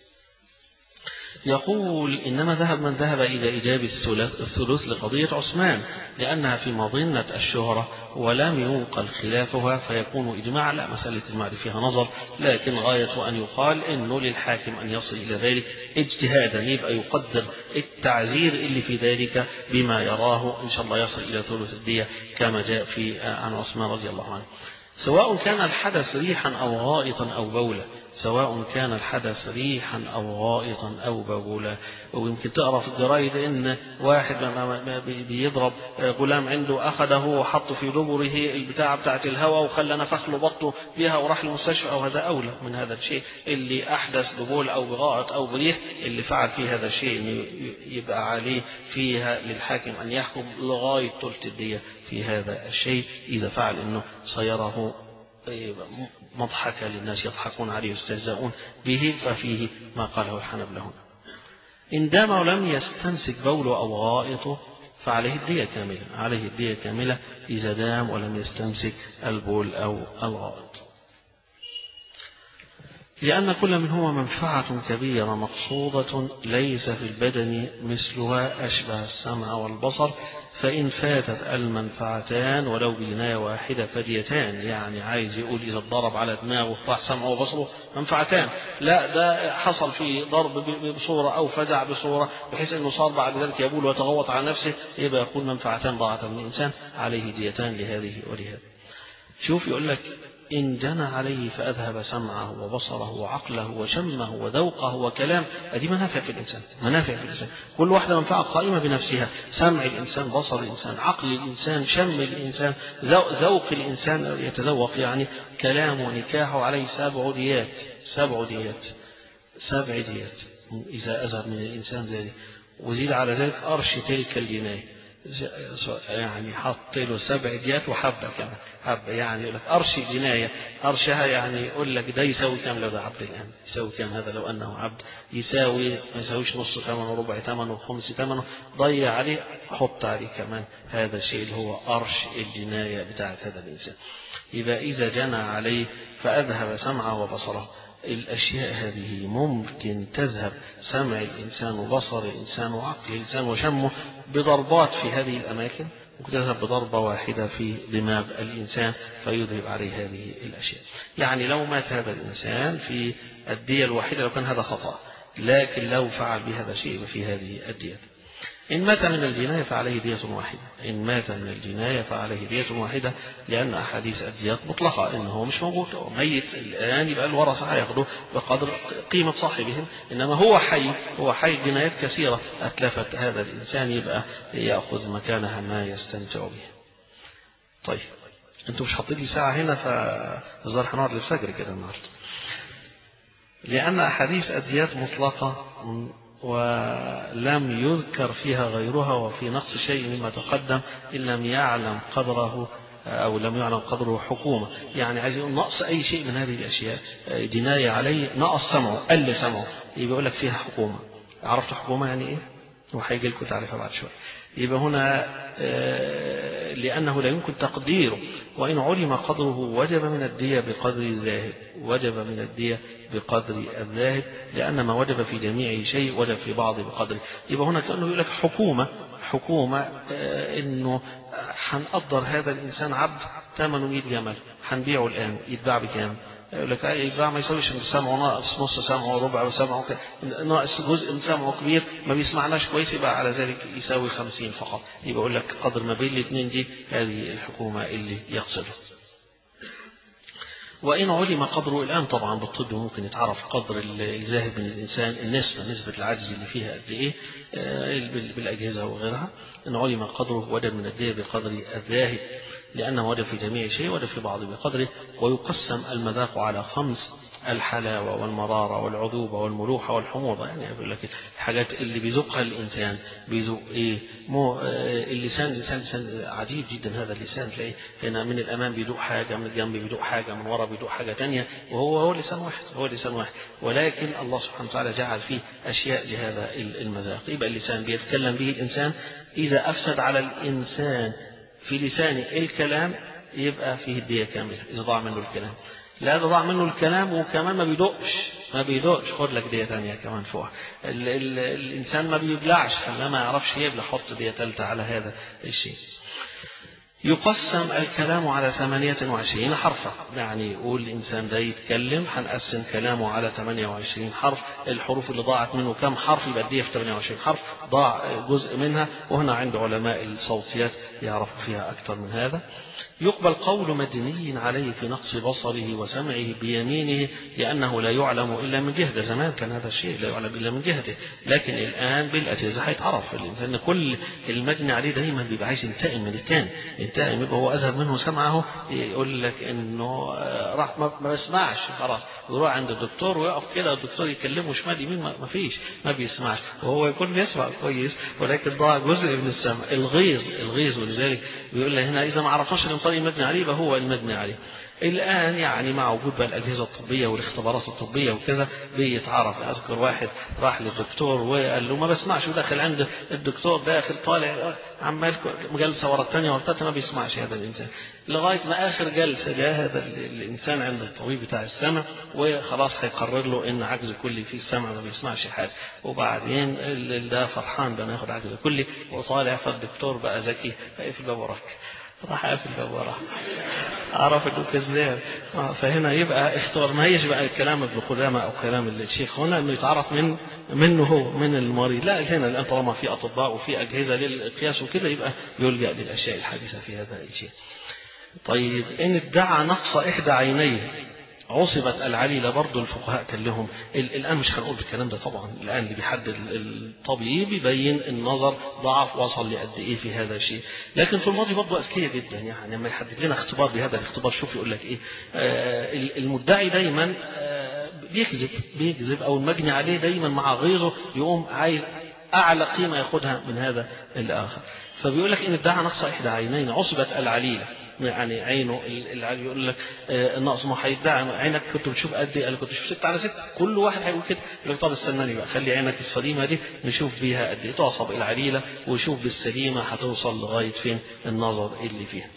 يقول إنما ذهب من ذهب إلى إيجاب الثلث لقضية عثمان لأنها في مظنة الشهرة ولم ينقل خلافها فيكون إجماع لا مسألة الإجماع فيها نظر لكن غاية أن يقال إنه للحاكم أن يصل إلى ذلك اجتهادا يبقى يقدر التعزير اللي في ذلك بما يراه إن شاء الله يصل إلى ثلث الدية كما جاء في عن عثمان رضي الله عنه سواء كان الحدث ريحا أو غائطا أو بولا سواء كان الحدث ريحا أو غائطا أو بولا ويمكن تقرأ في الجرايد إن واحد بيضرب غلام عنده أخذه وحطه في دبره البتاعة بتاعة الهواء وخلى نفخ له بطنه بها وراح المستشفى أو هذا أولى من هذا الشيء اللي أحدث ببول أو بغائط أو بريح اللي فعل فيه هذا الشيء إنه يبقى عليه فيها للحاكم أن يحكم لغاية ثلث الدية في هذا الشيء إذا فعل أنه صيره مضحكة للناس يضحكون عليه ويستهزئون به ففيه ما قاله الحنبلة هنا إن دام ولم يستمسك بوله أو غائطه فعليه الدية كاملة عليه الدية كاملة إذا دام ولم يستمسك البول أو الغائط لأن كل منهما منفعة كبيرة مقصودة ليس في البدن مثلها أشبه السمع والبصر فإن فاتت المنفعتان ولو بجناية واحدة فديتان يعني عايز يقول إذا اتضرب على دماغه راح سمعه وبصره منفعتان لا ده حصل في ضرب بصورة أو فزع بصورة بحيث أنه صار بعد ذلك يبول ويتغوط على نفسه يبقى يقول منفعتان ضاعت من الإنسان عليه ديتان لهذه ولهذه شوف يقول لك إن جنى عليه فأذهب سمعه وبصره وعقله وشمه وذوقه وكلام هذه منافع في الإنسان منافع في الإنسان كل واحدة منفعة قائمة بنفسها سمع الإنسان بصر الإنسان عقل الإنسان شم الإنسان ذوق الإنسان يتذوق يعني كلام ونكاحه عليه سبع ديات سبع ديات سبع ديات إذا أذهب من الإنسان ذلك وزيد على ذلك أرش تلك الجناية يعني حط له سبع ديات وحبة كمان حبة يعني يقول لك أرش جناية أرشها يعني يقول لك ده يساوي كام لو ده عبد الآن يساوي كام هذا لو أنه عبد يساوي ما يساويش نص ثمنه ربع ثمنه خمس ثمنه ضيع عليه حط عليه كمان هذا الشيء اللي هو أرش الجناية بتاعت هذا الإنسان يبقى إذا جنى عليه فأذهب سمعه وبصره الأشياء هذه ممكن تذهب سمع الإنسان وبصر الإنسان وعقل الإنسان وشمه بضربات في هذه الأماكن ممكن تذهب بضربة واحدة في دماغ الإنسان فيذهب عليه هذه الأشياء يعني لو مات هذا الإنسان في الدية الواحدة لو كان هذا خطأ لكن لو فعل بهذا شيء في هذه الدية إن مات من الجناية فعليه دية واحدة إن مات من الجناية فعليه دية واحدة لأن أحاديث الديات مطلقة إنه هو مش موجود هو ميت الآن يبقى الورثة هياخدوه بقدر قيمة صاحبهم إنما هو حي هو حي جنايات كثيرة أتلفت هذا الإنسان يبقى يأخذ مكانها ما يستمتع به طيب انتوا مش حاطين لي ساعة هنا فالظاهر هنقعد للفجر كده النهارده لأن أحاديث الديات مطلقة ولم يذكر فيها غيرها وفي نقص شيء مما تقدم إن لم يعلم قدره أو لم يعلم قدره حكومة يعني عايز يقول نقص أي شيء من هذه الأشياء جناية عليه نقص سمعه قل سمعه يبقى يقول لك فيها حكومة عرفت حكومة يعني إيه؟ وهيجي لكم تعرفها بعد شوية يبقى هنا لأنه لا يمكن تقديره وإن علم قدره وجب من الدية بقدر الذاهب وجب من الدية بقدر الذاهب لأن ما وجب في جميع شيء وجب في بعض بقدره يبقى هنا كأنه يقول لك حكومة حكومة إنه هنقدر هذا الإنسان عبد ثمنه 100 جمل هنبيعه الآن يتباع بكام؟ يقول لك يتباع ما يسويش سمعه ناقص نص سمعه ربع وسمعه ناقص جزء من سمعه كبير ما بيسمعناش كويس يبقى على ذلك يساوي خمسين فقط يبقى يقول لك قدر ما بين الاثنين دي هذه الحكومة اللي يقصده وإن علم قدره الآن طبعا بالطب ممكن يتعرف قدر الذاهب من الإنسان النسبة نسبة العجز اللي فيها قد إيه بالأجهزة وغيرها إن علم قدره وجب من الدية بقدر الذاهب لأنه وجب في جميع شيء وجب في بعض بقدره ويقسم المذاق على خمس الحلاوة والمرارة والعذوبة والملوحة والحموضة يعني يقول لك الحاجات اللي بيذوقها الإنسان بيذوق إيه مو اللسان لسان لسان عجيب جدا هذا اللسان تلاقيه هنا من الأمام بيذوق حاجة من الجنب بيذوق حاجة من ورا بيذوق حاجة تانية وهو هو لسان واحد هو لسان واحد ولكن الله سبحانه وتعالى جعل فيه أشياء لهذا المذاق يبقى اللسان بيتكلم به الإنسان إذا أفسد على الإنسان في لسانه الكلام يبقى فيه الدية كاملة إذا ضاع منه الكلام لا ضاع منه الكلام وكمان ما بيدقش ما بيدقش خد لك دية تانية كمان فوق ال ال الإنسان ما بيبلعش خلاه ما يعرفش يبلع حط دية تالتة على هذا الشيء يقسم الكلام على 28 حرفا يعني يقول الإنسان ده يتكلم هنقسم كلامه على 28 حرف الحروف اللي ضاعت منه كم حرف يبقى دي في 28 حرف ضاع جزء منها وهنا عند علماء الصوتيات يعرفوا فيها أكثر من هذا يقبل قول مدني عليه في نقص بصره وسمعه بيمينه لأنه لا يعلم إلا من جهده زمان كان هذا الشيء لا يعلم إلا من جهته لكن الآن بالأجهزة هيتعرف الإنسان كل المجني عليه دايما بيبقى عايز ينتقم من الثاني ينتقم يبقى هو أذهب منه سمعه يقول لك إنه راح ما بيسمعش خلاص يروح عند الدكتور ويقف كده الدكتور يكلمه شمال يمين ما فيش ما بيسمعش وهو يكون بيسمع كويس ولكن ضاع جزء من السمع الغيظ الغيظ ولذلك بيقول لك هنا إذا ما عرفناش الطريق المبني عليه يبقى هو المبني عليه الآن يعني مع وجود بقى الأجهزة الطبية والاختبارات الطبية وكذا بيتعرف أذكر واحد راح للدكتور وقال له ما بسمعش وداخل عند الدكتور داخل طالع عمال جلسة ورا الثانية ورا الثالثة ما بيسمعش هذا الإنسان لغاية ما آخر جلسة جاء هذا الإنسان عند الطبيب بتاع السمع وخلاص هيقرر له إن عجز كلي في السمع ما بيسمعش حاجة وبعدين ده فرحان بأنه ياخد عجز كلي وطالع فالدكتور بقى ذكي فقفل الباب وراك راح قافل الباب وراه عرف انه كذاب فهنا يبقى اختبار ما هيش بقى كلام ابن قدامه او كلام الشيخ هنا انه يتعرف من منه هو من المريض لا هنا الان طالما في اطباء وفي اجهزه للقياس وكده يبقى يلجا للاشياء الحديثه في هذا الشيء. طيب ان ادعى نقص احدى عينيه عصبت العليلة برضه الفقهاء كان لهم الآن مش هنقول الكلام ده طبعا الآن اللي بيحدد الطبيب يبين النظر ضعف وصل لقد إيه في هذا الشيء لكن في الماضي برضه أذكياء جدا يعني لما يحدد لنا اختبار بهذا الاختبار شوف يقول لك إيه آه المدعي دايما آه بيكذب بيكذب أو المجني عليه دايما مع غيظه يقوم عايز أعلى قيمة ياخدها من هذا الآخر فبيقول لك إن ادعى نقص إحدى عينين عصبت العليلة يعني عينه العلي يقول لك النقص ما هيدعي عينك كنت بتشوف قد ايه؟ انا كنت بشوف 6 على 6 كل واحد هيقول كده يقول لك طب استناني بقى خلي عينك السليمه دي نشوف بيها قد ايه تعصب العليله وشوف بالسليمه هتوصل لغايه فين النظر اللي فيها.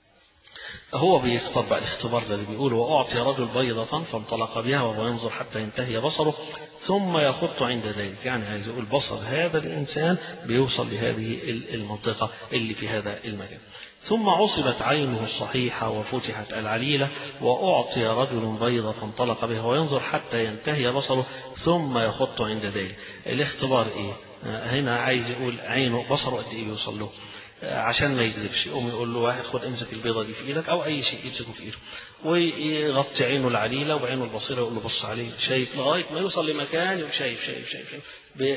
هو بيختار بقى الاختبار ده اللي بيقول وأعطي رجل بيضة فانطلق بها وهو ينظر حتى ينتهي بصره ثم يخط عند ذلك يعني عايز يقول بصر هذا الإنسان بيوصل لهذه المنطقة اللي في هذا المكان ثم عصبت عينه الصحيحة وفتحت العليلة وأعطي رجل بيضة فانطلق بها وينظر حتى ينتهي بصره ثم يخط عند ذلك الاختبار إيه هنا عايز يقول عينه بصره قد إيه يوصل له عشان ما يكذبش يقوم يقول له واحد خد امسك البيضه دي في ايدك او اي شيء يمسكه في ايده ويغطي عينه العليله وعينه البصيره يقول له بص عليه شايف لغايه ما يوصل لمكان يقول شايف شايف شايف, شايف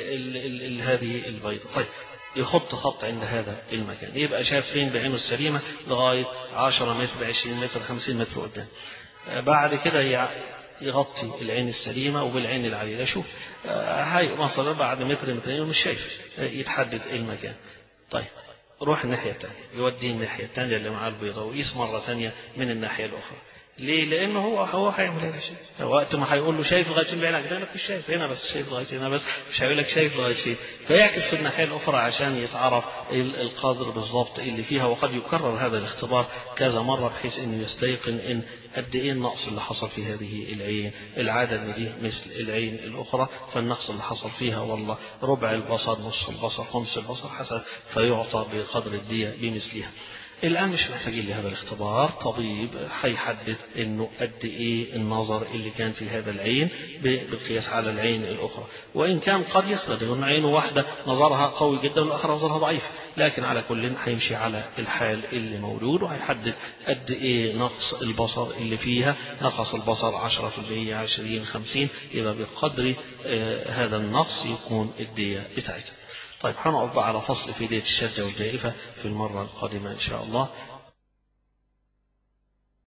هذه البيضه طيب يخط خط عند هذا المكان يبقى شاف فين بعينه السليمه لغايه 10 متر 20 متر 50 متر قدام بعد كده يغطي العين السليمة وبالعين العليلة شوف هاي مثلا بعد متر مترين مش شايف يتحدد المكان طيب روح الناحية الثانية يوديه الناحية الثانية اللي معاه البيضة ويقيس مرة ثانية من الناحية الأخرى ليه؟ لأنه هو هو هيعمل هذا الشيء وقت ما هيقول له شايف لغاية فين بعينك ده مش شايف هنا بس شايف لغاية هنا بس مش هيقول لك شايف لغاية فين فيعكس في الناحية الأخرى عشان يتعرف القدر بالضبط اللي فيها وقد يكرر هذا الاختبار كذا مرة بحيث إنه يستيقن إن قد إيه النقص اللي حصل في هذه العين العادة إن دي مثل العين الأخرى فالنقص اللي حصل فيها والله ربع البصر نصف البصر خمس البصر حسب فيعطى بقدر الدية بمثلها الآن مش محتاجين لهذا الاختبار طبيب هيحدد انه قد ايه النظر اللي كان في هذا العين بالقياس على العين الاخرى وان كان قد يخلط ان عينه واحده نظرها قوي جدا والاخرى نظرها ضعيف لكن على كل هيمشي على الحال اللي موجود وهيحدد قد ايه نقص البصر اللي فيها نقص البصر 10% 20 50 يبقى بقدر آه هذا النقص يكون الدية بتاعتها طيب هنقف بقى على فصل في دية الشاذة والجائفة في المرة القادمة إن شاء الله